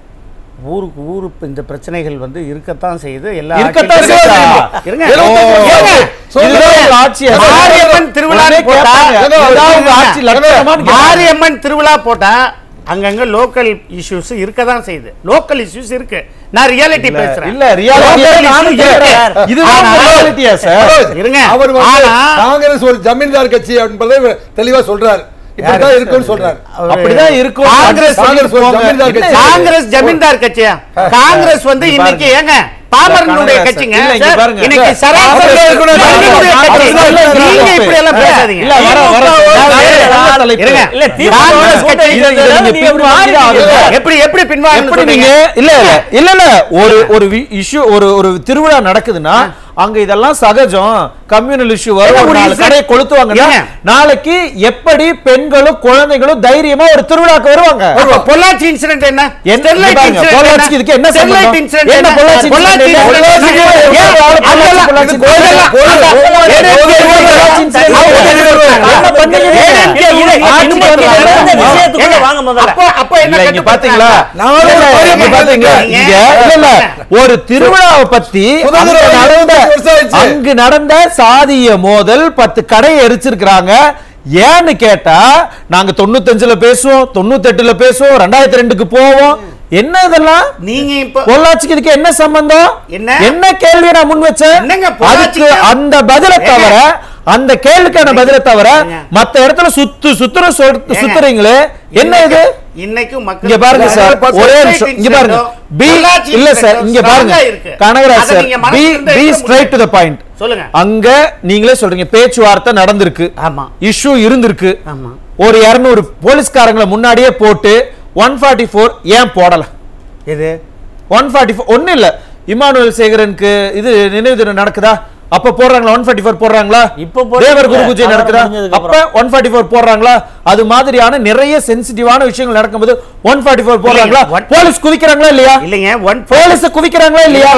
ஊருக்கு ஊரு இப்ப இந்த பிரச்சனைகள் வந்து இருக்கத்தான் செய்யுது எல்லா இருக்கத்தான் ஆட்சியும் செய்யுதா? இருங்க ஓ, இருங்க. இதுதான் உங்க ஆட்சியா? மாரியம்மன் திருவிழா உடனே போட்டா கேட்பாங்க. இதான் உங்க ஆட்சி லட்சணமான்னு கேட்பாங்க. மாரியம்மன் திருவிழா போட்டா அங்கங்க லோக்கல் இஷ்யூஸ் இருக்கதான் செய்யுது லோக்கல் இஷ்யூஸ் இருக்கு நான் ரியாலிட்டி இல்ல, பேசுறேன் இல்ல, reality Local நானும் issues இருக்கு. கேட்கிறேன். இதுதான் ஆனா- உங்க reality ஆ, சார்? இருங்க அவர் வந்து ஆனா காங்கிரஸ் ஒரு ஜமீன்தார் கட்சி என்பதை இவர் தெளிவா சொல்றாரு இப்படிதான் இருக்குன்னு சொல்றாரு அவரு- அப்படிதான் இருக்கும் காங்கிரஸ் காங்கிரஸ் ஒரு ஜமீன்தார் என்ன கட்சி. காங்கிரஸ் ஜமீன்தார் கட்சியா காங்கிரஸ் வந்து இங்க இன்னைக்கு பாருங்க. ஏங்க பாமரனுடைய இல்ல, கட்சிங்க இல்ல, இங்க சார், பாருங்க. இன்னைக்கு சார், சராசரி அப்படியே இருக்கணும். மனிதனுடைய இல்ல, கட்சி. இல்ல, இல்ல, இல்ல, நீங்க இல்ல, இப்படி எல்லாம் பேசாதீங்க இல்ல வர வர இல்ல, தலைப்பு. இருங்க. இல்ல, திமுக காங்கிரஸ் கூட்டணி கட்சி- இதை- இதை நீங்க நீங்க எப்படி பின்வாங்கி மாறிட்டீங்க? ஆகுது. எப்படி எப்படி பின்வாங்க எப்படி நீங்க இல்ல இல்ல இல்ல இல்ல ஒரு ஒரு இஷ்யூ ஒரு ஒரு திருவிழா நடக்குதுன்னா அங்க இதெல்லாம் சகஜம் கம்யூனல் இஷ்யூ வரும் ஏங்க, ஒரு ஒரு நாலு incident- கடையை கொளுத்துவாங்கன்னா ஏங்க? நாளைக்கு எப்படி பெண்களும் குழந்தைகளும் தைரியமா ஒரு திருவிழாக்கு வருவாங்க அப்ப பொள்ளாச்சி இன்சிடென்ட் என்ன என்ன ஸ்டெர்லைட் பாருங்க, incident பொள்ளாச்சிக்கு இதுக்கு என்ன ஸ்டெர்லைட் சம்பந்தம்? incident என்ன பொள்ளாச்சி பொள்ளாச்சி incident? incident பொள்ளாச்சிக்கு ஏன்? எவ்வளவு ஆளு பொள்ளாச்சி, அதெல்லாம் பொள்ளாச்சி, இது கோயிலெல்லாம் கோயில், அந்த- கோயில், ஏன் கோயில், கோயில், கோயில், கோயில், incident? கோயில், அவங்க கோயில், என்ன கோயில், பண்ணீங்க? ஏன் ஏன் இங்க இங்க ஆட்சி இன்னைக்கு பண்றாங்க? நடந்த ஏங்க, விஷயத்துக்குள்ள வாங்க முதல்ல. அப்ப அப்ப என்ன இல்ல, இங்க பாத்தீங்களா கட்டுப்படுத்துறாங்க? இல்ல, இல்ல, இங்க பாத்தீங்க நீங்க- இங்க இல்ல இல்ல ஒரு திருவிழாவை பத்தி சுதந்திரம் அங்க வாங்கி நடந்த இருபது வருஷம் ஆயிடுச்சு. அங்கு நடந்த சாதிய மோதல் பத்து கடையை எரிச்சிருக்கிறாங்க ஏன்னு கேட்டா நாங்க தொண்ணூத்தஞ்சுல பேசுவோம் தொண்ணூத்தெட்டுல பேசுவோம் ரெண்டாயிரத்தி ரெண்டுக்கு போவோம் என்ன இதெல்லாம் நீங்க இப்ப பொள்ளாச்சிக்கு இதுக்கு என்ன சம்பந்தம் என்ன? என்ன கேள்வி நான் முன் வச்சேன் என்னங்க அதுக்கு பொள்ளாச்சிக்கு- அந்த பதிலை ஏங்க? தவிர அந்த கேள்விக்கான பதிலை தவிர ஏங்க? மத்த இடத்துல சுத்து சுத்துற சொல்- ஏங்க? சுத்துறீங்களே என்ன இது இன்னைக்கும் மக்கள் இங்க பாருங்க சார் ஸ்டெர்லைட் ஒரே நிமிஷம் இங்க பாருங்க incident-ஓ, பி பொள்ளாச்சி இல்ல சார் incident-ஓ இங்க பாருங்க strong-ஆ இருக்கு. கனகராஜ் அதை சார் நீங்க பி மனசுல இருந்து பி எடுக்க ஸ்ட்ரைட் டு த பாயிண்ட் சொல்லுங்க அங்க நீங்களே சொல்றீங்க பேச்சுவார்த்தை நடந்திருக்கு ஆமா இஷ்யூ இருந்திருக்கு ஆமா ஒரு 200 போலீஸ்காரங்களை முன்னாடியே போட்டு ஒன் ஃபார்ட்டி ஃபோர் ஏன் போடல எது ஒன் ஃபார்ட்டி ஃபோர் ஒன்றும் இல்லை இமானுவேல் சேகரனுக்கு இது நினைவு தினம் நடக்குதா அப்ப போடுறாங்களா ஒன் ஃபார்ட்டி ஃபோர் போடுறாங்களா இப்ப போடுறாங்க. தேவர் குரு பூஜை கலவரம் நடக்குதா முடிஞ்சதுக்கு அப்ப ஒன் ஃபார்ட்டி ஃபோர் போடுறாங்களா அது மாதிரியான நிறைய சென்சிட்டிவான விஷயங்கள் நடக்கும்போது ஒன் ஃபார்ட்டி ஃபோர் போடுறாங்களா one- போலீஸ் குவிக்கிறாங்களா இல்லையா இல்லைங்க ஒன் போலீஸ் குவிக்கிறாங்களா இல்லையா இல்ல வரேன்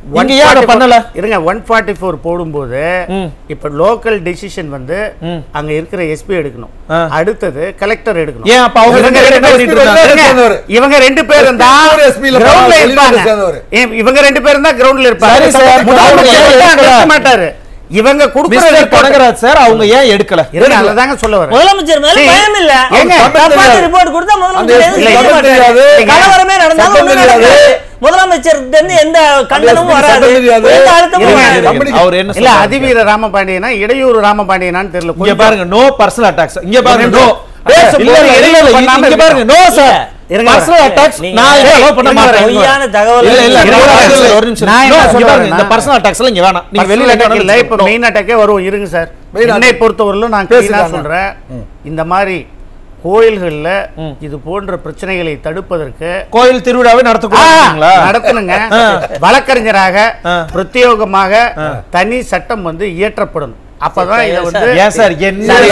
இங்க ஏன் அதை பண்ணல இருங்க ஒன் ஃபார்ட்டி ஃபோர் போடும்போது இப்ப லோக்கல் டெசிஷன் வந்து அங்க இருக்கிற எஸ்பி எடுக்கணும் அடுத்தது கலெக்டர் எடுக்கணும் ஏன் அப்ப அவங்க இவங்க ரெண்டு பேரும் ரெண்டு என்ன பண்ணிட்டு பேரும் இருக்காங்க? இருங்க, இவங்க ரெண்டு பேரும் தான் வெளியூர் SP ல கிரவுண்ட்ல வெளியூர் இருப்பாங்க சேர்ந்தவர். ஏன் இவங்க ரெண்டு பேரும் தான் கிரவுண்ட்ல இருப்பாங்க சரி சார், முதலமைச்சர் அவங்க வந்து அங்க எடுக்கல. இருக்க மாட்டாரு இவங்க கொடுக்குற மிஸ்டர் report- கனகராஜ் சார் அவங்க ஏன் எடுக்கல இருங்க அததாங்க சொல்ல வரேன் முதலமைச்சர் மேல சரி. பயம் இல்ல ஏங்க, தப்பான ரிப்போர்ட் கொடுத்தா முதலமைச்சர் அந்த எதுவும் சட்டம் செய்ய தெரியாது. மாட்டாரு. கலவரமே நடந்தாலும் சட்டம் ஒண்ணும் தெரியாது. நடக்காது. முதலமைச்சர் இருந்து எந்த கண்டனமும் சட்டம் வராது தெரியாது. எந்த அழுத்தமும் இருங்க, வராது. கம்பெனி- அவர் என்ன இல்ல சொல்றாரு? அதிவீர ராமபாண்டியனா இடையூறு ராமபாண்டியனான்னு தெரியல இங்க கொஞ்சம் பாருங்க நோ பர்சனல் அட்டாக்ஸ் இங்க பாருங்க இருங்க. நோ பேசும்போது இல்ல, இல்ல, இல்ல, இடையூறு இல்ல, பண்ணாம இங்க பாருங்க நோ சார் இருங்க. பர்சனல் அட்டாக்ஸ் நீங்க- நான் இதை allow பண்ண இருங்க, மாட்டேன் பொய்யான தகவல் இல்ல இல்ல இருங்க, ஒரு இருங்க. நிமிஷம், ஒரு நிமிஷம் நான் என்ன No, இங்க சொல்ல பாருங்க இந்த வரேன்னா- பர்சனல் அட்டாக்ஸ் எல்லாம் இங்க வேணாம் நீங்க வெளியில வெளியில இல்ல இப்ப மெயின் அட்டாக்கே வரும் இருங்க சார் Main என்னை attack. பொறுத்தவரையிலும் நான் பேசுங்க clean ஆ அண்ணா. சொல்றேன் இந்த மாதிரி கோயில்கள்ல இது போன்ற பிரச்சனைகளை தடுப்பதற்கு கோயில் திருவிழாவை நடத்தக்கூடாதுங்களா நடத்தணுங்க வழக்கறிஞராக பிரத்யேகமாக தனி சட்டம் வந்து இயற்றப்படும் அப்பதான் இதை வந்து ஏன் சார் என்ன சார்,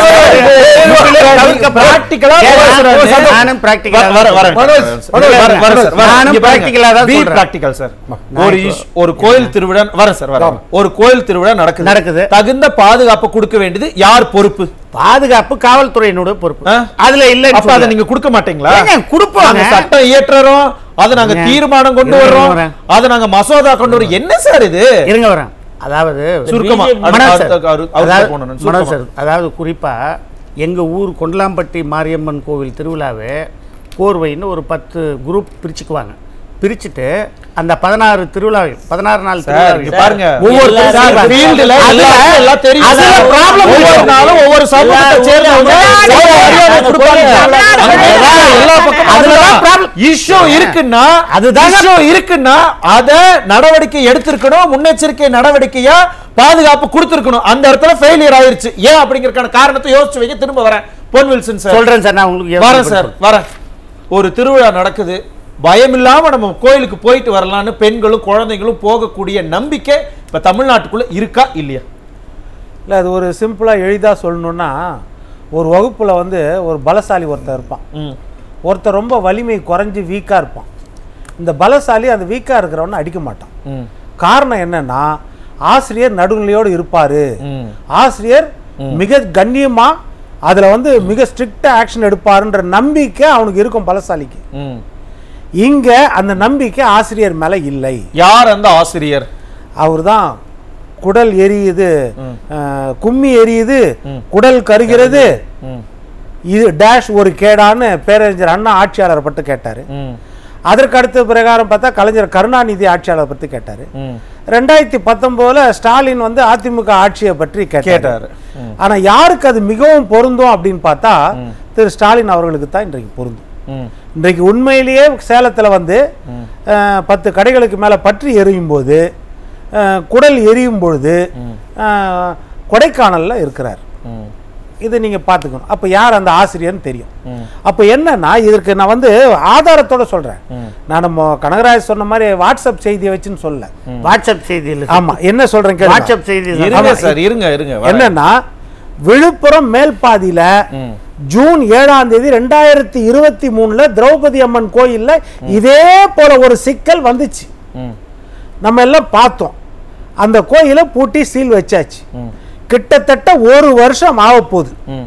தவிர்க்க practical ஆ ஏன் பேசுறாரு. நானும் practical ஆ வர- வர- வர- மனோஜ், வர- வர- வர சார், வர. நானும் இங்க பாருங்க. practical ஆ தான் Be சொல்றேன். practical sir. ஒரு இஷ்- ஒரு கோயில் திருவிழா வர சார் வர ஒரு கோயில் திருவிழா நடக்குது நடக்குது. தகுந்த பாதுகாப்பு கொடுக்க வேண்டியது யார் பொறுப்பு பாதுகாப்பு காவல்துறையினுடைய பொறுப்பு ஆ? அதுல இல்ல அப்ப அதை நீங்க கொடுக்க மாட்டீங்களா ஏங்க, கொடுப்போங்க. நாங்க சட்டம் இயற்றுறோம் அதை நாங்க ஏங்க, தீர்மானம் கொண்டு இருங்க, வர்றோம் வரேன். அதை நாங்க மசோதா கொண்டு வரோம் என்ன சார் இது இருங்க வரேன் அதாவது சுருக்கமா BJP அது- மனோஜ் அது- சார், அது- அவருக்கு அதாவது- போகணும். மனோஜ் சுருக்கமா. சார், அதாவது குறிப்பா எங்க ஊர் கொண்டலாம்பட்டி மாரியம்மன் கோவில் திருவிழாவே கோர்வைன்னு ஒரு பத்து குரூப் பிரிச்சுக்குவாங்க பிரிச்சுட்டு அந்த பதினாறு திருவிழாவில் பதினாறு நாள் சார் திருவிழாவில் இங்க பாருங்க ஒவ்வொரு எல்லாரும் சார், சார், ஃபீல்டுல அதுல- எல்லா- எல்லாம் தெரியும் அதுல சார். problem ஒவ்வொரு இருக்கு. நாளும் ஒவ்வொரு சமூகத்தை எல்லா சேர்ந்தவங்க ஊர்லயும் ஒவ்வொரு மரியாதை அந்த கொடுப்பாங்க. கோயில் அங்கதான் எல்லா பக்கமும் அதுலதான் அதுதான் problem. issue இருக்குன்னா அதுதாங்க- issue இருக்குன்னா அத நடவடிக்கை எடுத்திருக்கணும் முன்னெச்சரிக்கை நடவடிக்கையா பாதுகாப்பு கொடுத்திருக்கணும் அந்த இடத்துல ஃபெயிலியர் ஆயிருச்சு ஏன் அப்படிங்கறதுக்கான காரணத்தை யோசிச்சு வைக்க திரும்ப வரேன் பொன் வில்சன் சார் சொல்றேன் சார் நான் உங்களுக்கு வரேன் யோசனை சார் கொடுக்கிறேன். வரேன் ஒரு திருவிழா நடக்குது பயம் இல்லாம நம்ம கோயிலுக்கு போயிட்டு வரலாம்னு பெண்களும் குழந்தைகளும் போகக்கூடிய நம்பிக்கை இப்ப தமிழ்நாட்டுக்குள்ள இருக்கா இல்லையா இல்லை அது ஒரு சிம்பிளாக எளிதாக சொல்லணுன்னா ஒரு வகுப்பில் வந்து ஒரு பலசாலி ஒருத்தன் இருப்பான் ம். ஒருத்தன் ரொம்ப வலிமை குறைஞ்சி வீக்காக இருப்பான் இந்த பலசாலி அந்த வீக்காக இருக்கிறவனை அடிக்க மாட்டான் ம். காரணம் என்னன்னா ஆசிரியர் நடுநிலையோடு இருப்பார் ம். ஆசிரியர் மிக கண்ணியமாக அதில் வந்து மிக ஸ்ட்ரிக்டாக ஆக்ஷன் எடுப்பாருன்ற நம்பிக்கை அவனுக்கு இருக்கும் பலசாலிக்கு ம். இங்கே அந்த நம்பிக்கை ஆசிரியர் மேலே இல்லை யார் அந்த ஆசிரியர் அவர் தான் குடல் எரியுது அஹ், கும்மி எரியுது குடல் கருகிறது ம். இது டேஷ் ஒரு கேடான்னு பேரறிஞர் அண்ணா ஆட்சியாளரை பற்றி கேட்டார் ம். அதற்கு அடுத்த பிரகாரம் பார்த்தா கலைஞர் கருணாநிதி ஆட்சியாளர் பற்றி கேட்டார் ம். ரெண்டாயிரத்தி பத்தொம்போதுல ஸ்டாலின் வந்து அதிமுக ஆட்சியை பற்றி கேட்டார் கேட்டாரு. ஆனா யாருக்கு அது மிகவும் பொருந்தும் அப்படின்னு பார்த்தா திரு ஸ்டாலின் அவர்களுக்கு தான் இன்றைக்கு பொருந்தும் ம். இன்றைக்கு உண்மையிலேயே சேலத்தில் வந்து அஹ், பத்து கடைகளுக்கு மேலே பற்றி எரியும் போது அஹ், குடல் எரியும் பொழுது அஹ், கொடைக்கானலில் இருக்கிறார் ம். இது நீங்கள் பார்த்துக்கணும் அப்போ யார் அந்த ஆசிரியர்னு தெரியும் அப்போ என்னன்னா இதற்கு நான் வந்து ஆதாரத்தோட சொல்கிறேன் நான் நம்ம கனகராஜ் சொன்ன மாதிரி வாட்ஸ்அப் செய்தியை வச்சுன்னு சொல்ல வாட்ஸ்அப் செய்தியில் ஆமா என்ன சொல்றேன் கேளுங்க. வாட்ஸ்அப் செய்தி இருங்க சார் இருங்க இருங்க வரேன். என்னன்னா விழுப்புரம் மேல்பாதியில ஜூன் ஏழாம் தேதி ரெண்டாயிரத்தி இருபத்தி மூணுல திரௌபதி அம்மன் கோயில்ல இதே போல ஒரு சிக்கல் வந்துச்சு ம். நம்ம எல்லாம் பார்த்தோம் அந்த கோயிலை பூட்டி சீல் வச்சாச்சு கிட்டத்தட்ட ஒரு வருஷம் ஆகப்போகுது ம்.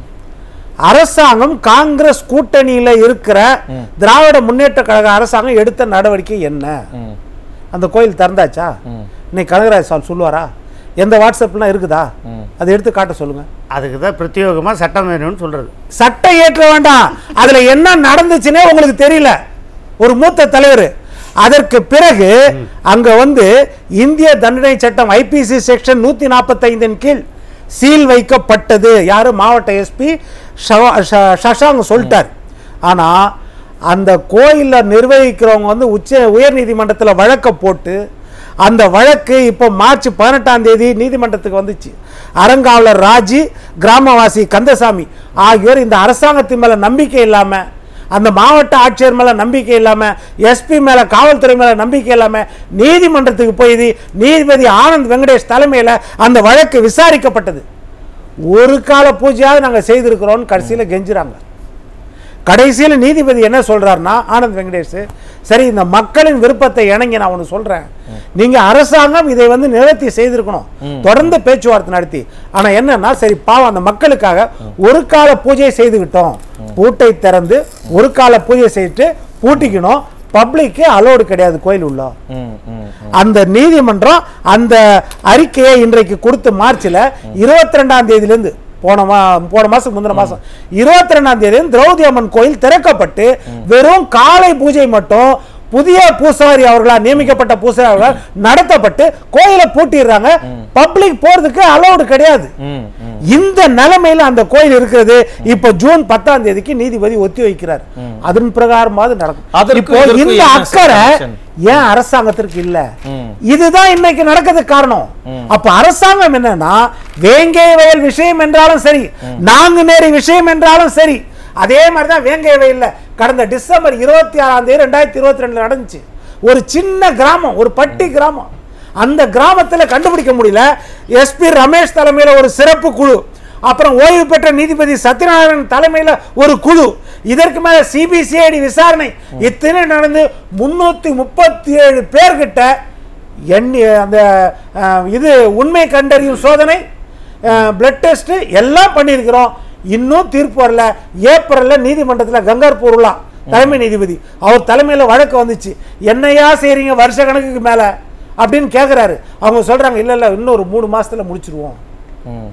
அரசாங்கம் காங்கிரஸ் கூட்டணியில இருக்கிற திராவிட முன்னேற்ற கழக அரசாங்கம் எடுத்த நடவடிக்கை என்ன ம். அந்த கோயில் திறந்தாச்சா இன்னைக்கு கனகராஜ் சால் சொல்லுவாரா எந்த வாட்ஸ்அப்லாம் இருக்குதா அதை எடுத்து காட்ட சொல்லுங்க அதுக்கு தான் பிரத்யேகமாக சட்டம் வேணும்னு சொல்றது சட்டம் ஏற்ற வேண்டாம் அதுல என்ன நடந்துச்சுன்னே உங்களுக்கு தெரியல ஒரு மூத்த தலைவர் அதற்கு பிறகு அங்க வந்து இந்திய தண்டனை சட்டம் ஐபிசி செக்ஷன் நூத்தி நாற்பத்தைந்தின் கீழ் சீல் வைக்கப்பட்டது யாரு மாவட்ட எஸ்பி சஷாங் சொல்லிட்டார் ஆனா அந்த கோயில்ல நிர்வகிக்கிறவங்க வந்து உச்ச உயர் நீதிமன்றத்தில் வழக்கை போட்டு அந்த வழக்கு இப்போ மார்ச் பதினெட்டாம் தேதி நீதிமன்றத்துக்கு வந்துச்சு அறங்காவலர் ராஜி கிராமவாசி கந்தசாமி ஆகியோர் இந்த அரசாங்கத்தின் மேல நம்பிக்கை இல்லாம அந்த மாவட்ட ஆட்சியர் மேல நம்பிக்கை இல்லாம எஸ்பி மேல காவல்துறை மேல நம்பிக்கை இல்லாம நீதிமன்றத்துக்கு போய் நீதிபதி ஆனந்த் வெங்கடேஷ் தலைமையில அந்த வழக்கு விசாரிக்கப்பட்டது ஒரு கால பூஜையாவது நாங்க செய்திருக்கிறோம்னு கடைசியில கெஞ்சுறாங்க கடைசியில் நீதிபதி என்ன சொல்றாருன்னா ஆனந்த் வெங்கடேஷ் சரி இந்த மக்களின் விருப்பத்தை இணங்கி நான் ஒன்று சொல்றேன் நீங்க அரசாங்கம் இதை வந்து நிவர்த்தி செய்திருக்கணும் தொடர்ந்து பேச்சுவார்த்தை நடத்தி ஆனா என்னன்னா சரி பாவம் அந்த மக்களுக்காக ஒரு கால பூஜை செய்துக்கிட்டோம் பூட்டை திறந்து ஒரு கால பூஜை செய்துட்டு பூட்டிக்கணும் பப்ளிக்கு அலோடு கிடையாது கோயில் உள்ள ம், ம். அந்த நீதிமன்றம் அந்த அறிக்கையை இன்றைக்கு கொடுத்து மார்ச்ல இருபத்தி ரெண்டாம் தேதியிலிருந்து போன மா போன மாசம் முந்தின மாசம் இருபத்தி ரெண்டாம் தேதி திரௌதி அம்மன் கோயில் திறக்கப்பட்டு வெறும் காலை பூஜை மட்டும் புதிய பூசாரி அவர்களால் நியமிக்கப்பட்ட பூசாரி அவர்களால் நடத்தப்பட்டு கோயிலை பூட்டிடுறாங்க பப்ளிக் போறதுக்கு அலௌடு கிடையாது ம், ம். இந்த நிலைமையில அந்த கோயில் இருக்கிறது இப்ப ஜூன் பத்தாம் தேதிக்கு நீதிபதி ஒத்தி வைக்கிறார் அதன் பிரகாரமாவது நடக்கும் அதற்கு இப்போ இதற்கு இந்த என்ன அக்கறை connection? ஏன் அரசாங்கத்திற்கு இல்ல ம். இதுதான் இன்னைக்கு நடக்கிறதுக்கு காரணம் அப்ப அரசாங்கம் என்னன்னா வேங்கை வயல் விஷயம் என்றாலும் சரி நாங்குநேரி விஷயம் என்றாலும் சரி அதே மாதிரி தான் வேங்கை வயல்ல கடந்த டிசம்பர் இருபத்தி ஆறாம் தேதி ரெண்டாயிரத்தி இருபத்தி ரெண்டுல நடந்துச்சு ஒரு சின்ன கிராமம் ஒரு பட்டி கிராமம் அந்த கிராமத்துல கண்டுபிடிக்க முடியல எஸ்பி ரமேஷ் தலைமையில ஒரு சிறப்பு குழு அப்புறம் ஓய்வு பெற்ற நீதிபதி சத்யநாராயணன் தலைமையில ஒரு குழு இதற்கு மேல சிபிசிஐடி விசாரணை இத்தனை நடந்து முன்னூத்தி முப்பத்தி ஏழு பேர்கிட்ட எண்ணி அந்த அஹ், இது உண்மை கண்டறியும் சோதனை பிளட் டெஸ்ட் எல்லாம் பண்ணியிருக்கிறோம் இன்னும் தீர்ப்பு வரல ஏப்ரல்ல நீதிமன்றத்தில் கங்கார்பூர்லாம் தலைமை நீதிபதி அவர் தலைமையில் வழக்கு வந்துச்சு என்னையா செய்றீங்க வருஷ கணக்குக்கு மேல அப்படின்னு கேட்குறாரு அவங்க சொல்றாங்க இல்ல இல்ல இன்னும் ஒரு மூணு மாசத்துல முடிச்சிருவோம் ம்.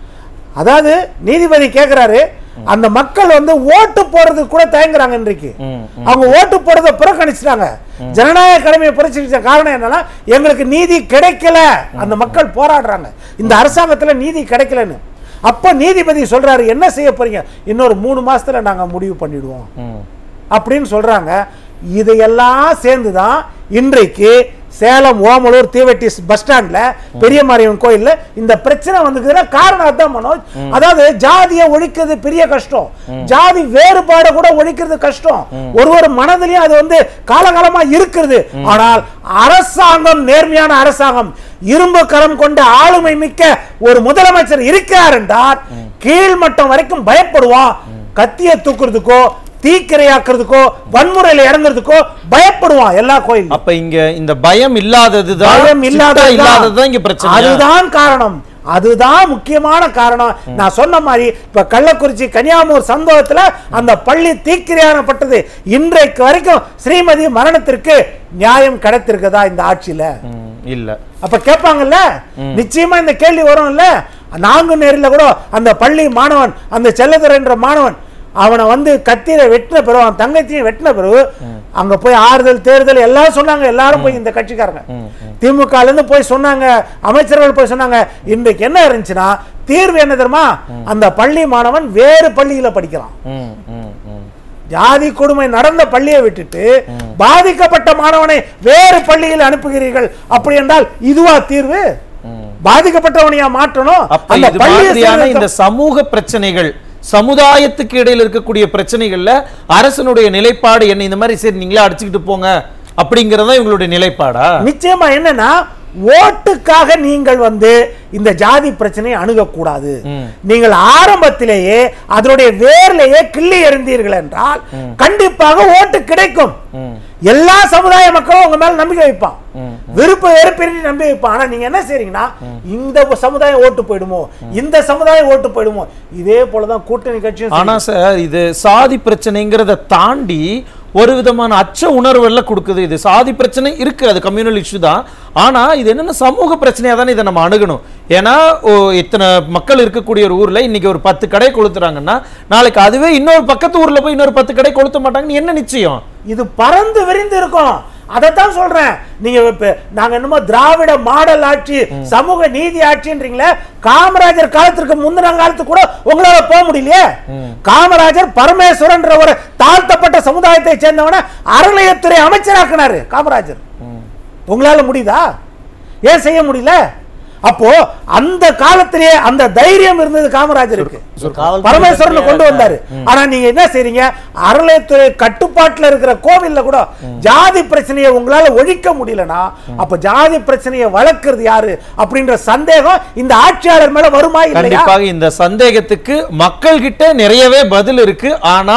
அதாவது நீதிபதி கேட்குறாரு அந்த மக்கள் வந்து ஓட்டு போறதுக்கு கூட தயங்குறாங்க இன்றைக்கு ம், அவங்க ஓட்டு போறதை புறக்கணிச்சிட்டாங்க ஜனநாயக கடமையை புறக்கணிச்ச காரணம் என்னன்னா எங்களுக்கு நீதி கிடைக்கல அந்த மக்கள் போராடுறாங்க இந்த அரசாங்கத்துல நீதி கிடைக்கலன்னு அப்ப நீதிபதி சொல்றாரு என்ன செய்ய போறீங்க இன்னொரு மூணு மாசத்துல நாங்க முடிவு பண்ணிடுவோம் ம். அப்படின்னு சொல்றாங்க இதையெல்லாம் சேர்ந்து தான் இன்றைக்கு சேலம் ஓமலூர் தீவெட்டி பஸ் ஸ்டாண்ட்ல பெரிய மாரியம்மன் கோயில்ல இந்த பிரச்சனை வந்துக்குதுன்னா காரணம் அதான் மனோஜ் அதாவது ஜாதியை ஒழிக்கிறது பெரிய கஷ்டம் ஜாதி வேறுபாடை கூட ஒழிக்கிறது கஷ்டம் ஒரு ஒரு மனதிலையும் அது வந்து காலகாலமா இருக்கிறது ஆனால் அரசாங்கம் நேர்மையான அரசாங்கம் இரும்பு கரம் கொண்ட ஆளுமை மிக்க ஒரு முதலமைச்சர் இருக்கிறார் என்றால் கீழ்மட்டம் வரைக்கும் பயப்படுவான் கத்தியை தூக்குறதுக்கோ தீக்கிரையாக்குறதுக்கோ வன்முறையில இறங்குறதுக்கோ பயப்படுவான் எல்லா கோயிலும் அப்ப இங்க இந்த பயம் இல்லாததுதான் பயம் சிட்டா இல்லாததுதான் இல்லாததான் இங்க பிரச்சனை அதுதான் காரணம் அதுதான் முக்கியமான காரணம் நான் சொன்ன மாதிரி இப்ப கள்ளக்குறிச்சி கன்னியாகுமரி சம்பவத்துல அந்த பள்ளி தீக்கிரையானப்பட்டது இன்றைக்கு வரைக்கும் ஸ்ரீமதி மரணத்திற்கு நியாயம் கிடைத்திருக்குதா இந்த ஆட்சியில ம், இல்ல அப்ப கேட்பாங்கல்ல நிச்சயமா இந்த கேள்வி வரும்ல நாங்குநேரில் கூட அந்த பள்ளி மாணவன் அந்த செல்லதுரை என்ற மாணவன் அவனை வந்து கத்தியில வெட்டின பிறகு அவன் தங்கச்சியும் வெட்டின பிறகு அங்க போய் ஆறுதல் தேர்தல் எல்லாம் சொன்னாங்க எல்லாரும் போய் இந்த கட்சிக்காரங்க திமுக ல இருந்து போய் சொன்னாங்க அமைச்சர்கள் போய் சொன்னாங்க இன்றைக்கு என்ன இருந்துச்சுன்னா தீர்வு என்ன தெரியுமா அந்த பள்ளி மாணவன் வேறு பள்ளியில படிக்கிறான் ம், ம், ம். ஜாதி கொடுமை நடந்த பள்ளியை விட்டுட்டு பாதிக்கப்பட்ட மாணவனை வேறு பள்ளியில் அனுப்புகிறீர்கள் அப்படி என்றால் இதுவா தீர்வு பாதிக்கப்பட்டவனையா மாற்றணும் அப்ப இது பள்ளியை மாதிரியான சீர்திருத்தம் இந்த சமூக பிரச்சனைகள் சமுதாயத்துக்கு இடையில இருக்கக்கூடிய பிரச்சனைகள்ல அரசனுடைய நிலைப்பாடு என்ன இந்த மாதிரி சரி நீங்களே அடிச்சுக்கிட்டு போங்க அப்படிங்கறதா இவங்களுடைய நிலைப்பாடா நிச்சயமா என்னன்னா ஓட்டுக்காக நீங்கள் வந்து இந்த ஜாதி பிரச்சனையை அணுகக்கூடாது நீங்கள் ஆரம்பத்திலேயே அதனுடைய வேர்லேயே கிள்ளி எறிந்தீர்கள் என்றால் கண்டிப்பாக ஓட்டு கிடைக்கும் எல்லா சமுதாய மக்களும் உங்க மேல நம்பிக்கை வைப்பான் விருப்ப வெறுப்பின்றி நம்பி வைப்பான் ஆனா நீங்க என்ன செய்றீங்கன்னா இந்த சமுதாயம் ஓட்டு போயிடுமோ இந்த சமுதாயம் ஓட்டு போயிடுமோ இதே போலதான் கூட்டணி கட்சியும் ஆனா சார் இது சாதி பிரச்சனைங்கிறத தாண்டி ஒரு விதமான அச்ச உணர்வுல கொடுக்குது இது சாதி பிரச்சனை இருக்கு அது கம்யூனல் இஷ்யூ தான் ஆனா இது என்னன்னா சமூக பிரச்சனையா தானே இதை நம்ம அணுகணும் ஏன்னா ஓ, இத்தனை மக்கள் இருக்கக்கூடிய ஒரு ஊர்ல இன்னைக்கு ஒரு பத்து கடை கொளுத்துறாங்கன்னா நாளைக்கு அதுவே இன்னொரு பக்கத்து ஊர்ல போய் இன்னொரு பத்து கடை கொளுத்த மாட்டாங்கன்னு என்ன நிச்சயம் இது பறந்து விரிந்து இருக்கும் அதைத்தான் சொல்றேன் நீங்க இப்ப நாங்க என்னமோ திராவிட மாடல் ஆட்சி சமூக நீதி ஆட்சின்றீங்களே காமராஜர் காலத்திற்கு முந்தின காலத்துக்கு கூட உங்களால போக முடியலையே காமராஜர் பரமேஸ்வரன்ற ஒரு தாழ்த்தப்பட்ட சமுதாயத்தை சேர்ந்தவன அறநிலையத்துறை அமைச்சராக்குனாரு காமராஜர் உங்களால முடியுதா ஏன் செய்ய முடியல அப்போ அந்த காலத்திலேயே அந்த தைரியம் இருந்தது காமராஜருக்கு காவல்துறை பரமேஸ்வரன் கொண்டு வந்தாரு ஆனா நீங்க என்ன செய்றீங்க அறநிலையத்துறை கட்டுப்பாட்டுல இருக்கிற கோவில்ல கூட ஜாதி பிரச்சனையை உங்களால ஒழிக்க முடியலனா அப்ப ஜாதி பிரச்சனையை வளர்க்கிறது யாரு அப்படின்ற சந்தேகம் இந்த ஆட்சியாளர் மேல வருமா இல்லையா கண்டிப்பாக இந்த சந்தேகத்துக்கு மக்கள் கிட்ட நிறையவே பதில் இருக்கு ஆனா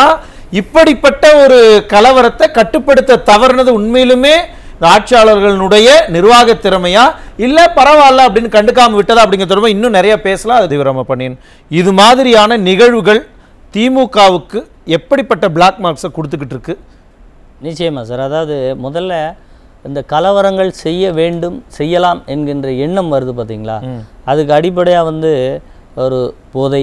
இப்படிப்பட்ட ஒரு கலவரத்தை கட்டுப்படுத்த தவறுனது உண்மையிலுமே இந்த ஆட்சியாளர்களுடைய நிர்வாக திறமையா இல்ல பரவாயில்ல அப்படின்னு கண்டுக்காம விட்டதா அப்படிங்கிற தொடர்பு இன்னும் நிறைய பேசலாம் அது தீவிரமா பண்ணின் இது மாதிரியான நிகழ்வுகள் திமுகவுக்கு எப்படிப்பட்ட பிளாக் மார்க்ஸை கொடுத்துக்கிட்டு இருக்கு நிச்சயமா சார் அதாவது முதல்ல இந்த கலவரங்கள் செய்ய வேண்டும் செய்யலாம் என்கின்ற எண்ணம் வருது பார்த்தீங்களா அதுக்கு அடிப்படையாக வந்து ஒரு போதை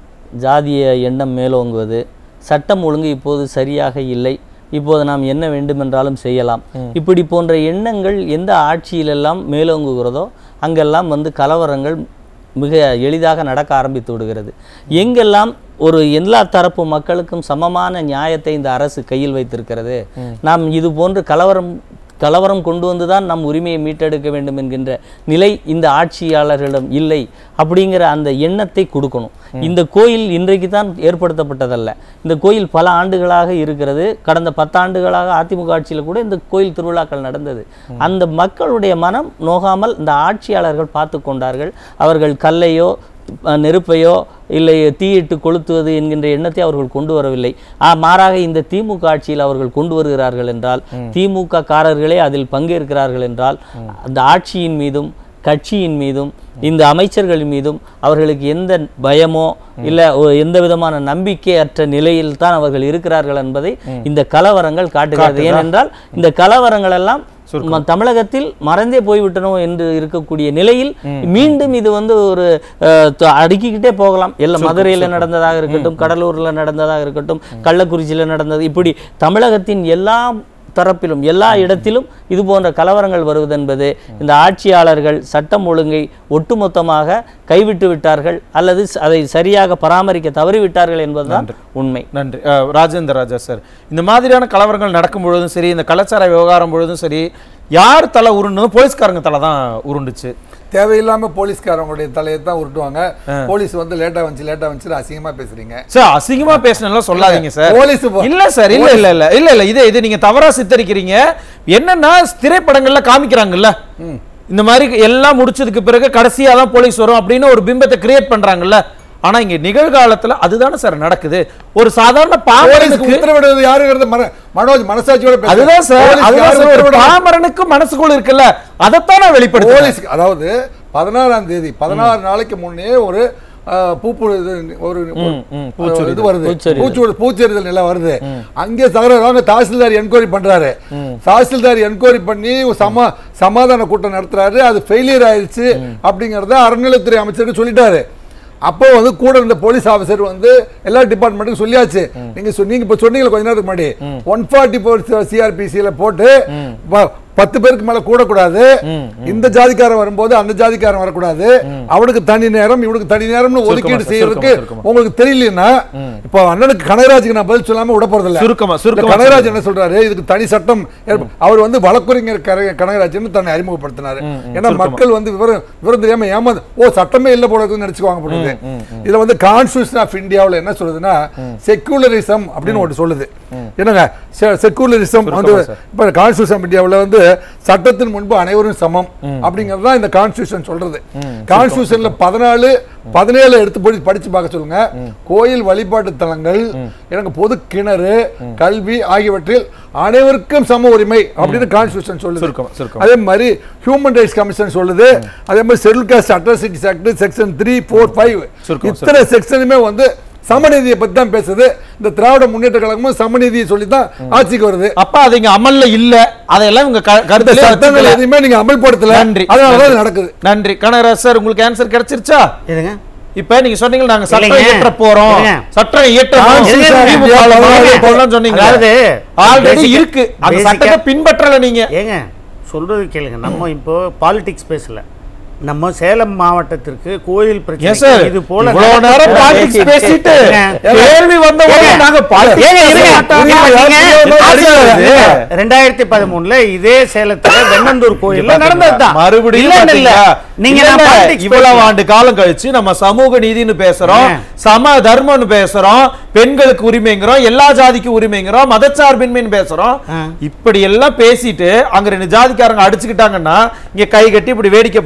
ஜாதிய எண்ணம் மேலோங்குவது சட்டம் ஒழுங்கு இப்போது சரியாக இல்லை இப்போது நாம் என்ன வேண்டுமென்றாலும் செய்யலாம் இப்படி போன்ற எண்ணங்கள் எந்த ஆட்சியிலெல்லாம் மேலோங்குகிறதோ அங்கெல்லாம் வந்து கலவரங்கள் மிக எளிதாக நடக்க ஆரம்பித்து விடுகிறது எங்கெல்லாம் ஒரு எல்லா தரப்பு மக்களுக்கும் சமமான நியாயத்தை இந்த அரசு கையில் வைத்திருக்கிறது நாம் இது போன்று கலவரம் கலவரம் கொண்டு வந்து தான் நம் உரிமையை மீட்டெடுக்க வேண்டும் என்கின்ற நிலை இந்த ஆட்சியாளர்களிடம் இல்லை அப்படிங்கிற அந்த எண்ணத்தை கொடுக்கணும் இந்த கோயில் இன்றைக்கு தான் ஏற்படுத்தப்பட்டதல்ல இந்த கோயில் பல ஆண்டுகளாக இருக்கிறது கடந்த பத்தாண்டுகளாக அதிமுக ஆட்சியில் கூட இந்த கோயில் திருவிழாக்கள் நடந்தது அந்த மக்களுடைய மனம் நோகாமல் இந்த ஆட்சியாளர்கள் பார்த்து கொண்டார்கள் அவர்கள் கல்லையோ அஹ், நெருப்பையோ இல்லை தீயிட்டு கொளுத்துவது என்கின்ற எண்ணத்தை அவர்கள் கொண்டு வரவில்லை ஆ, மாறாக இந்த திமுக ஆட்சியில் அவர்கள் கொண்டு வருகிறார்கள் என்றால் திமுக காரர்களே அதில் பங்கேற்கிறார்கள் என்றால் அந்த ஆட்சியின் மீதும் கட்சியின் மீதும் இந்த அமைச்சர்கள் மீதும் அவர்களுக்கு எந்த பயமோ இல்லை எந்த விதமான நம்பிக்கையற்ற நிலையில் தான் அவர்கள் இருக்கிறார்கள் என்பதை இந்த கலவரங்கள் காட்டுகிறது ஏனென்றால் இந்த கலவரங்கள் எல்லாம் ம- தமிழகத்தில் மறந்தே போய்விட்டனோ என்று இருக்கக்கூடிய நிலையில் மீண்டும் இது வந்து ஒரு அஹ், த- அடுக்கிக்கிட்டே போகலாம் எல்லாம் மதுரையில் நடந்ததாக இருக்கட்டும் கடலூர்ல நடந்ததாக இருக்கட்டும் கள்ளக்குறிச்சியில் நடந்தது இப்படி தமிழகத்தின் எல்லா தரப்பிலும் எல்லா இடத்திலும் இது போன்ற கலவரங்கள் வருவதென்பது இந்த ஆட்சியாளர்கள் சட்டம் ஒழுங்கை ஒட்டுமொத்தமாக கைவிட்டு விட்டார்கள் அல்லது ச- அதை சரியாக பராமரிக்க தவறிவிட்டார்கள் என்பதுதான் உண்மை நன்றி அஹ், ராஜேந்திர ராஜா சார் இந்த மாதிரியான கலவரங்கள் நடக்கும் பொழுதும் சரி இந்த கலாச்சார விவகாரம் பொழுதும் சரி யார் தலை உருண்டதும் போலீஸ்காரங்க தலை தான் உருண்டுச்சு தேவையில்லாம போலீஸ்காரங்களுடைய தலையை தான் உருட்டுவாங்க போலீஸ் வந்து லேட்டா வந்துச்சு லேட்டா வந்துச்சு அசிங்கமா பேசுறீங்க சார் அசிங்கமா பேசணும் சொல்லாதீங்க சார் போலீஸ் போ- இல்ல சார் இல்ல இல்ல இல்ல இல்ல இல்ல இது இது நீங்க தவறா சித்தரிக்கிறீங்க என்னன்னா திரைப்படங்கள்ல காமிக்கிறாங்கல்ல இந்த மாதிரி எல்லாம் முடிச்சதுக்கு பிறகு கடைசியா தான் போலீஸ் வரும் அப்படின்னு ஒரு பிம்பத்தை கிரியேட் பண்றாங்கல்ல ஆனா இங்க நிகழ்காலத்துல அதுதானே சார் நடக்குது ஒரு சாதாரண போலீஸ்க்கு பாமரனுக்கு உத்தரவிடுவது யாருங்கிறது மன- மனோஜ் மனசாட்சியோட பேசுறேன். அதுதான் சார் போலீஸ்க்கு அதுதான் யாரு சார் ஒரு உத்தரவிடுறது? பாமரனுக்கு மனசுக்குள்ள இருக்குல்ல அதைத்தான் நான் வெளிப்படுத்துறேன் போலீஸ்க்கு அதாவது பதினாறாம் தேதி பதினாறு நாளைக்கு முன்னே ஒரு அஹ், பூப்பு இது ஒரு ம், ஒரு இது வருது பூச்செரிதல். பூச்சு பூச்செறிதல் நிலை வருது அங்கே தகராறு தாசில்தார் என்கொயரி பண்றாரு தாசில்தார் என்கொயரி பண்ணி ஒரு சமா சமாதான கூட்டம் நடத்துறாரு அது ஃபெயிலியர் ஆயிடுச்சு அப்படிங்கறத அறநிலைத்துறை அமைச்சருக்கு சொல்லிட்டாரு அப்போ வந்து கூட இருந்த போலீஸ் ஆபீசர் வந்து எல்லா டிபார்ட்மெண்ட்டுக்கும் சொல்லியாச்சு நீங்க சொ- நீங்க இப்ப சொன்னீங்க கொஞ்ச நேரத்துக்கு முன்னாடி ஒன் ஃபார்ட்டி ஃபோர் சிஆர்பிசியில போட்டு ப- பத்து பேருக்கு மேல கூடக்கூடாது இந்த ஜாதிக்காரன் வரும்போது அந்த ஜாதிக்காரன் வரக்கூடாது அவனுக்கு தனி நேரம் இவனுக்கு தனி நேரம்னு ஒதுக்கீடு சார், செய்யறதுக்கு சுருக்கமா, சுருக்கமா. உங்களுக்கு தெரியலன்னா இப்போ அண்ணனுக்கு கனகராஜுக்கு நான் பதில் சொல்லாம விட போறது இல்ல சுருக்கமா, சுருக்கமா இந்த கனகராஜ் என்ன சொல்றாரு இதுக்கு தனி சட்டம் ஏற்ப- அவர் வந்து வழக்குரைஞர் கர- கனகராஜ்னு தன்னை அறிமுகப்படுத்தினாரு ஏன்னா மக்கள் வந்து விவரம் விவரம் தெரியாம ஏமாந்து ஓ சட்டமே இல்ல போல இருக்குன்னு நினைச்சுக்குவாங்க போடுது இதுல வந்து கான்ஸ்டியூஷன் ஆஃப் இந்தியாவுல என்ன சொல்லுதுன்னா செக்குலரிசம் அப்படின்னு ஒன்று சொல்லுது என்னங்க செக்குலரிசம் வந்து இப்ப கான்ஸ்டியூஷன் ஆஃப் இந்தியாவுல வந்து சட்டத்தின் முன்பு அனைவரும் சமம் அப்படிங்கிறது தான் இந்த கான்ஸ்டியூஷன் சொல்றது கான்ஸ்டியூஷன்ல பதினாலு பதினேழு எடுத்து போய் படிச்சு பார்க்க சொல்லுங்க கோயில் வழிபாட்டு தலங்கள் எனக்கு பொது கிணறு கல்வி ஆகியவற்றில் அனைவருக்கும் சம உரிமை அப்படின்னு கான்ஸ்டியூஷன் சொல்லுது சுருக்கம், சுருக்கம். அதே மாதிரி ஹியூமன் ரைட்ஸ் கமிஷன் சொல்லுது அதே மாதிரி schedule caste atrocities act section three four five சுருக்கம், இத்தனை செக்ஷனுமே வந்து சமநீதியை பத்தி தான் பேசுது இந்த திராவிட முன்னேற்ற கழகமும் சமநீதியை சொல்லி தான் ஆட்சிக்கு வருது அப்ப அது இங்க அமல்ல இல்ல அதெல்லாம் இவங்க க- இந்த கருத்துல சட்டங்கள் வச்சுக்கல. எதுவுமே நீங்க அமல்படுத்தல நன்றி அதனால தான் நன்றி. இது நடக்குது நன்றி கனகராஜ் சார் உங்களுக்கு ஆன்சர் கிடைச்சிருச்சா இதுங்க இப்ப நீங்க சொன்னீங்க நாங்க சட்டம் இல்லைங்க. இயற்ற போறோம் இல்லைங்க. சட்டம் இயற்ற Constitution of India போறோம் சொன்னீங்க அதாவது ஆல்ரெடி basic- இருக்கு அந்த basic- சட்டத்தை பின்பற்றல நீங்க ஏங்க சொல்றது கேளுங்க நம்ம இப்போ பாலிடிக்ஸ் பேசல நம்ம சேலம் மாவட்டத்திற்கு கோயில் ஏன் பிரச்சனை சார் இது போல இவ்வளவு நேரம் நடக்கும். பாலிடிக்ஸ் பேசிட்டு ஏங்க. கேள்வி வந்த உடனே ஏங்க. நாங்க பாலிடிக்ஸ் ஏங்க, இருங்க. பேச இருங்க. மாட்டோம். நீங்க அது. ரெண்டாயிரத்தி பதிமூணுல இதே சேலத்துல வெண்ணந்தூர் கோயில்ல பாத்தீங்களா? நடந்ததுதான் மறுபடியும் இல்ல, இல்ல, இல்ல. பாத்தீங்களா? நீங்க இல்ல, நான் இல்ல, politics இவ்வளவு பேசல. ஆண்டு காலம் கழிச்சு நம்ம சமூக நீதினு பேசுறோம் ஏன்? சம தர்மம்னு பேசுறோம் பெண்களுக்கு உரிமைங்கிறோம் எல்லா ஜாதிக்கு உரிமைங்கிறோம் மதச்சார்பின்மைன்னு பேசுறோம் ஆ. இப்படி எல்லாம் பேசிட்டு அங்க ரெண்டு ஜாதிக்காரங்க அடிச்சுக்கிட்டாங்கன்னா இங்க கை கட்டி இப்படி வேடிக்கை பார்த்தா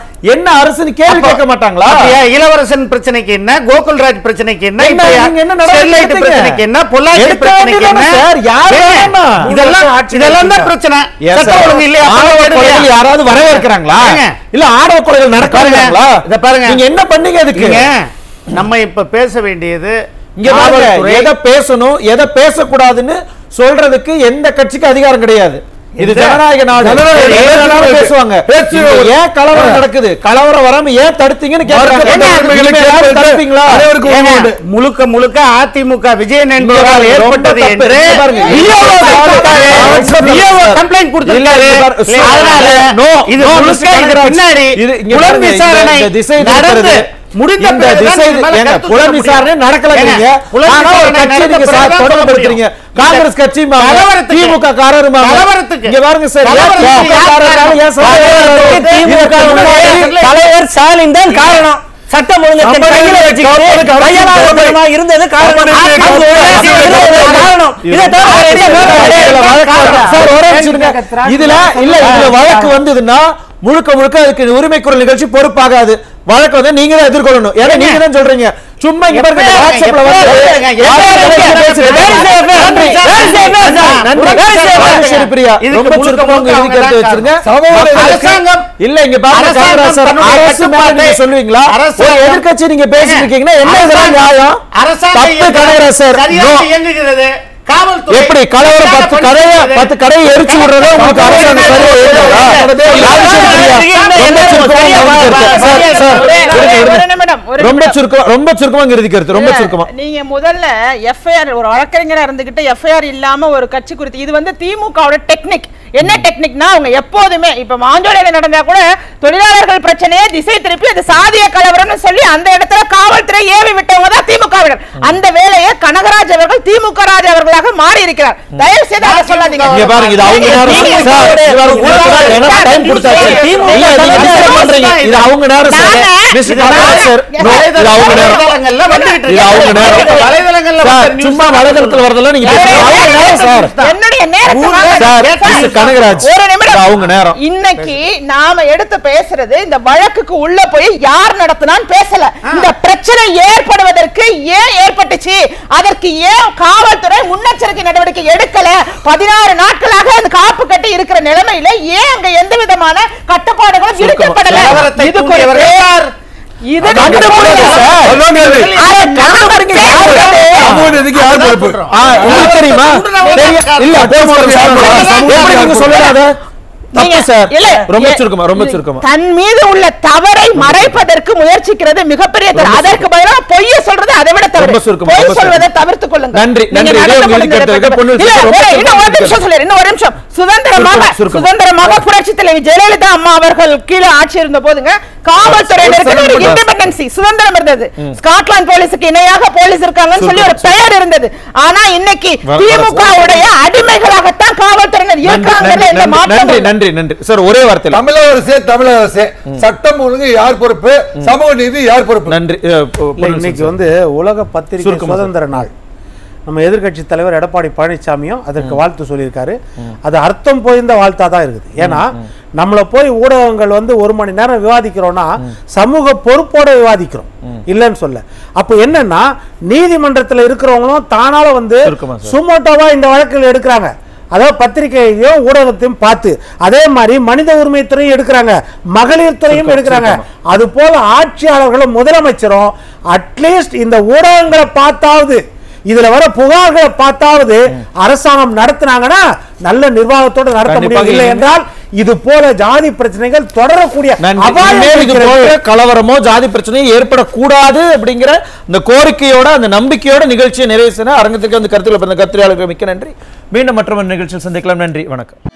என்ன அரசுன்னு கேள்வி கேட்க மாட்டாங்களா அப்படியா? இளவரசன் பிரச்சனைக்கு என்ன கோகுல்ராஜ் பிரச்சனைக்கு என்ன என்ன, இப்ப நீங்க என்ன நடவடிக்கை ஸ்டெர்லைட் எடுத்தீங்க? பிரச்சனைக்கு என்ன பொள்ளாச்சி எடுக்க பிரச்சனைக்கு என்ன வேண்டியதானே சார், யார் ஏங்க, வேணாம்? இதெல்லாம் இதெல்லாம் தான் பிரச்சனை Yes, சட்டம் sir. ஒழுங்கு இல்லையா ஆணவ அப்ப கொலைகள் எடுங்க. யாராவது வரவேற்கிறாங்களா ஏங்க. இல்ல ஆணவ கொலைகள் நடக்கிறாங்களா இத பாருங்க. நீங்க என்ன பண்ணீங்க அதுக்கு நீங்க நம்ம இப்ப பேச வேண்டியது இங்க பாருங்க காவல்துறை எதை பேசணும் எதை பேசக்கூடாதுன்னு சொல்றதுக்கு எந்த கட்சிக்கும் அதிகாரம் கிடையாது இது இந்த- ஜனநாயக நாடு ஜனநாயக எதை நாடு. வேணாலும் பேசுவாங்க பேச்சு இங்க ஒரு- ஏன் கலவரம் நடக்குது கலவரம் வராம ஏன் தடுத்தீங்கன்னு கேக்குறாங்க மறுக்கப்பட்ட ஏங்க, உரிமைகளை இனிமே யாரும் கேட்பதற்கு தடுப்பீங்களா அனைவருக்கும் ஏங்க, உரிமை உண்டு. முழுக்க முழுக்க அதிமுக விஜயன் இங்க என்பவரால் பாருங்க, ரொம்ப ஏற்பட்டது தப்பு. என்று இங்க பாருங்க. விஏஓ கொடுத்தாரு. Sir, VAO sir. கம்ப்ளைண்ட் கொடுத்திருக்காரு. இல்ல, இங்க பாரு, சார், அதனால no, இது no, முழுக்க Mr. இதுக்கு கனகராஜ். பின்னாடி இது இங்க புலன் பாருங்க, இந்த- விசாரணை இந்த திசை நடந்து திருப்புறது. முடிந்த இந்த பிறகுதான் திசை இது மேல ஏங்க, கருத்து புலன் சொல்ல விசாரணை முடியும். நடக்கல ஏங்க, நீங்க புலன் ஆனா ஒரு விசாரணை கட்சி நீங்க நடந்த சார் பிறகுதான் தொடர்பு சொல்ல படுத்துறீங்க முடியும். காங்கிரஸ் கட்சி கலவரத்துக்கு. திமுக காரருமா கலவரத்துக்கு. இங்க பாருங்க சார் ஏன் கலவரத்துக்கு திமுக யார் காரரால ஏன் காரணம்? சந்தேகம் திமுக முன்னாடி தலைவர் ஸ்டாலின் தான் காரணம் சட்டம் ஒழுங்கத்தை சம்பளம் கையில வச்சுக்கிட்டு கவர்மெண்ட் அரசு கையலாபமா இருந்தது காரணம் கவர்மெண்ட் அது ஒரு அரசு இருந்தது காரணம் இதை தவிர வேற என்ன இதுல வழக்கு காரணம்? வருது. சார், ஒரே நிமிஷம் இருங்க. இதுல இல்ல இதுல வழக்கு வந்ததுன்னா முழுக்க முழுக்க அதுக்கு உரிமை குரல் நிகழ்ச்சி பொறுப்பாகாது வழக்கு வந்து நீங்க தான் எதிர்கொள்ளணும் ஏன்னா நீங்க தான் சொல்றீங்க சும்மா இங்க பாருங்க இந்த எப்ப- வாட்ஸ்அப்ல எப்ப வந்து வருங்க? எப்ப வாட்ஸ்அப்ல வருங்க? வந்து பேசுறது. Where is the affair? நன்றி. Where is the affair, sir? நன்றி. Where is the affair? Rajeswari Priya இதுக்கு ரொம்ப முழுக்க சுருக்கமா உங்க முழுக்க இறுதி கருத்து அவங்க வச்சிருங்க தான் மக்களுக்கு- அரசாங்கம் இல்ல இங்க பாருங்க அரசாங்கம் காமராஜ் சார் தன்னுடைய அரசு மேல நீங்க கட்டுப்பாட்டை- சொல்லுவீங்களா ஒரு அரசாங்கம் எதிர்க்கட்சி நீங்க பேசிட்டு இருக்கீங்கன்னா என்ன இதெல்லாம் நியாயம் அரசாங்கம் தப்பு கனகராஜ் சார் சரியாக No. இயங்குகிறது காவல்துறை எப்படி கலவரம் சரியாக பத்து கடையை பணிபுரிகிறது. பத்து கடையை எரிச்சு விடுறதா உங்களுக்கு அரசாங்கம் சரியா இருக்குதா? இல்ல, அரசியல் பிரியா, ரொம்ப சுருக்கமா உங்க இறுதி கருத்து. சார், சார், ஒரே- இருங்க, ஒரே- இருங்க. ஒரு நிமிடம், ஒரு ரொம்ப நிமிடம். சுருக்கம் ரொம்ப சுருக்கமா உங்க இறுதி கருத்து ரொம்ப இல்ல, சுருக்கமா நீங்க முதல்ல எஃப்ஐஆர் ஒரு வழக்கறிஞரா இருந்துகிட்டு எஃப்ஐஆர் இல்லாம ஒரு கட்சி குறித்து இது வந்து திமுகவோட டெக்னிக் என்ன டெக்னிக்னா அவங்க எப்போதுமே இப்ப மாஞ்சோலையில நடந்தா கூட தொழிலாளர்கள் பிரச்சனையை திசை திருப்பி அது சாதிய கலவரம்னு சொல்லி அந்த இடத்துல காவல்துறை ஏவி விட்டவங்க தான் திமுகவினர் அந்த வேலையை கனகராஜ் அவர்கள் திமுக ராஜ் அவர்களாக மாறி இருக்கிறார் தயவு செய்து அதை சொல்லாதீங்க இங்க பாருங்க இது அவங்க நேரம் நீங்க- சார் இது பாருங்க, உங்களுக்கு தான் எனக்கு சார், டைம் கொடுத்தாச்சு திமுக இல்ல நீங்க disturb பண்றீங்க இது அவங்க நேரம் சார் நானே- மிஸ்டர் இது கனகராஜ் சார் நானே- No, இது அவங்க நேரம் வலைதளங்கள்ல வந்துகிட்டு இது அவங்க நேரம் இருக்கு. வலைதளங்கள்ல சார் வந்த news சும்மா வலைதளத்துல வரதெல்லாம் நீங்க பேசுறீங்க அவங்க நேரம் சார் என்னுடைய நேரத்தை ஊர்ல வாங்க. சார் சார், மிஸ்டர் கனகராஜ் ஒரு நிமிடம் இது அவங்க நேரம் இன்னைக்கு நாம எடுத்து பேசுறது இந்த வழக்குக்கு உள்ள போய் யார் நடத்தினான்னு பேசல இந்த பிரச்சனை ஏற்படுவதற்கு ஏன் ஏற்பட்டுச்சு அதற்கு ஏன் காவல்துறை முன்னெச்சரிக்கை நடவடிக்கை எடுக்கல பதினாறு நாட்களாக அந்த காப்பு கட்டி இருக்கிற நிலைமையில ஏன் அங்க எந்த விதமான கட்டுப்பாடுகளும் விதிக்கப்படல கலவரத்தை இது தூண்டியவர் குறித்து யார்? இது கண்டுபிடிங்க சார். அதான் கேள்வி. அதை கண்டுபிடிங்க யார்? சமூக நீதிக்கு யார் பொறுப்பு ஆ, உங்களுக்கு தெரியுமா தெரியும். இல்ல போலீஸ் எப்படி நீங்க சொல்லலாத தப்பு நீங்க- சார் இல்ல, ரொம்ப ஏ- சுருக்கமா ரொம்ப சுருக்கமா தன் மீது உள்ள தவறை மறைப்பதற்கு முயற்சிக்கிறது மிகப்பெரிய தவறு அதற்கு பதிலாக பொய்ய சொல்றது அதை விட தவறு ரொம்ப சுருக்கமா, பொய் ரொம்ப சொல்வதை சுருக்கமா. தவிர்த்துக் கொள்ளுங்க நன்றி, நீங்க நன்றி. இதே நடந்து உங்க கொண்டிருக்கிற இருக்கிறதுக்கு பொண்ணு இல்ல, ரொம்ப ஒரே- இன்னும் ஒரு சுருக்கமா நிமிஷம் சொல்லிடுறேன், இன்னும் ஒரு நிமிஷம் சுதந்திரமாக சுருக்கம், சுருக்கம். சுதந்திரமாக புரட்சி தலைவி ஜெயலலிதா அம்மா அவர்கள் கீழே ஆட்சி இருந்த போதுங்க காவல்துறையினருக்கு ஒரு ஒரு இண்டிபெண்டன்சி சுதந்திரம் இருந்தது ஸ்காட்லாந்து போலீஸுக்கு இணையாக போலீஸ் இருக்காங்கன்னு சொல்லி ஒரு பெயர் இருந்தது ஆனா இன்னைக்கு வ- திமுக உடைய அடிமைகளாகத்தான் காவல்துறையினர் நன்றி, இருக்காங்கன்னு எந்த நன்றி, மாற்றமும் நன்றி இல்லை. நன்றி நன்றி சார் ஒரே வார்த்தையில தமிழக அரசே தமிழக அரசே சட்டம் ஒழுங்கு யார் பொறுப்பு சமூக நீதி யார் பொறுப்பு நன்றி அஹ், பொ- இல்ல, பொன்னுசாமி இன்னைக்கு சார். வந்து உலக பத்திரிகை சுருக்கமா சார். சுதந்திர நாள் நம்ம எதிர்க்கட்சி தலைவர் எடப்பாடி பழனிசாமியும் அதற்கு வாழ்த்து சொல்லியிருக்காரு அது அர்த்தம் போயிருந்த வாழ்த்தா தான் இருக்குது ஏன்னா நம்மளை போய் ஊடகங்கள் வந்து ஒரு மணி நேரம் விவாதிக்கிறோம்னா சமூக பொறுப்போட விவாதிக்கிறோம் இல்லைன்னு சொல்ல அப்போ என்னன்னா நீதிமன்றத்தில் இருக்கிறவங்களும் தானால வந்து சுருக்கமா சார். சுமோட்டோவா இந்த வழக்கில் எடுக்கிறாங்க அதாவது பத்திரிகையையும் ஊடகத்தையும் பார்த்து அதே மாதிரி மனித உரிமை துறையும் எடுக்கிறாங்க மகளிர் துறையும் எடுக்கிறாங்க அது போல ஆட்சியாளர்களும் முதலமைச்சரும் அட்லீஸ்ட் இந்த ஊடகங்களை பார்த்தாவது இதுல வர புகார்களை பார்த்தாவது அரசாங்கம் நடத்துனாங்கன்னா நல்ல நிர்வாகத்தோட நடத்த கண்டிப்பாக முடியும் இல்லை இனிமே- என்றால் இது போல ஜாதி பிரச்சனைகள் தொடரக்கூடிய நன்றி அபாயம் இனிமேல் இது இருக்கிறது. போல கலவரமோ ஜாதி பிரச்சனையோ ஏற்படக்கூடாது அப்படிங்கிற இந்த கோரிக்கையோட அந்த நம்பிக்கையோட நிகழ்ச்சியை நிறைவு செய்ய அரங்கத்துக்கு வந்து கருத்துல பிறந்த கத்திரியாளர்கள் மிக்க நன்றி மீண்டும் மற்றொரு நிகழ்ச்சியில் சந்திக்கலாம் நன்றி வணக்கம்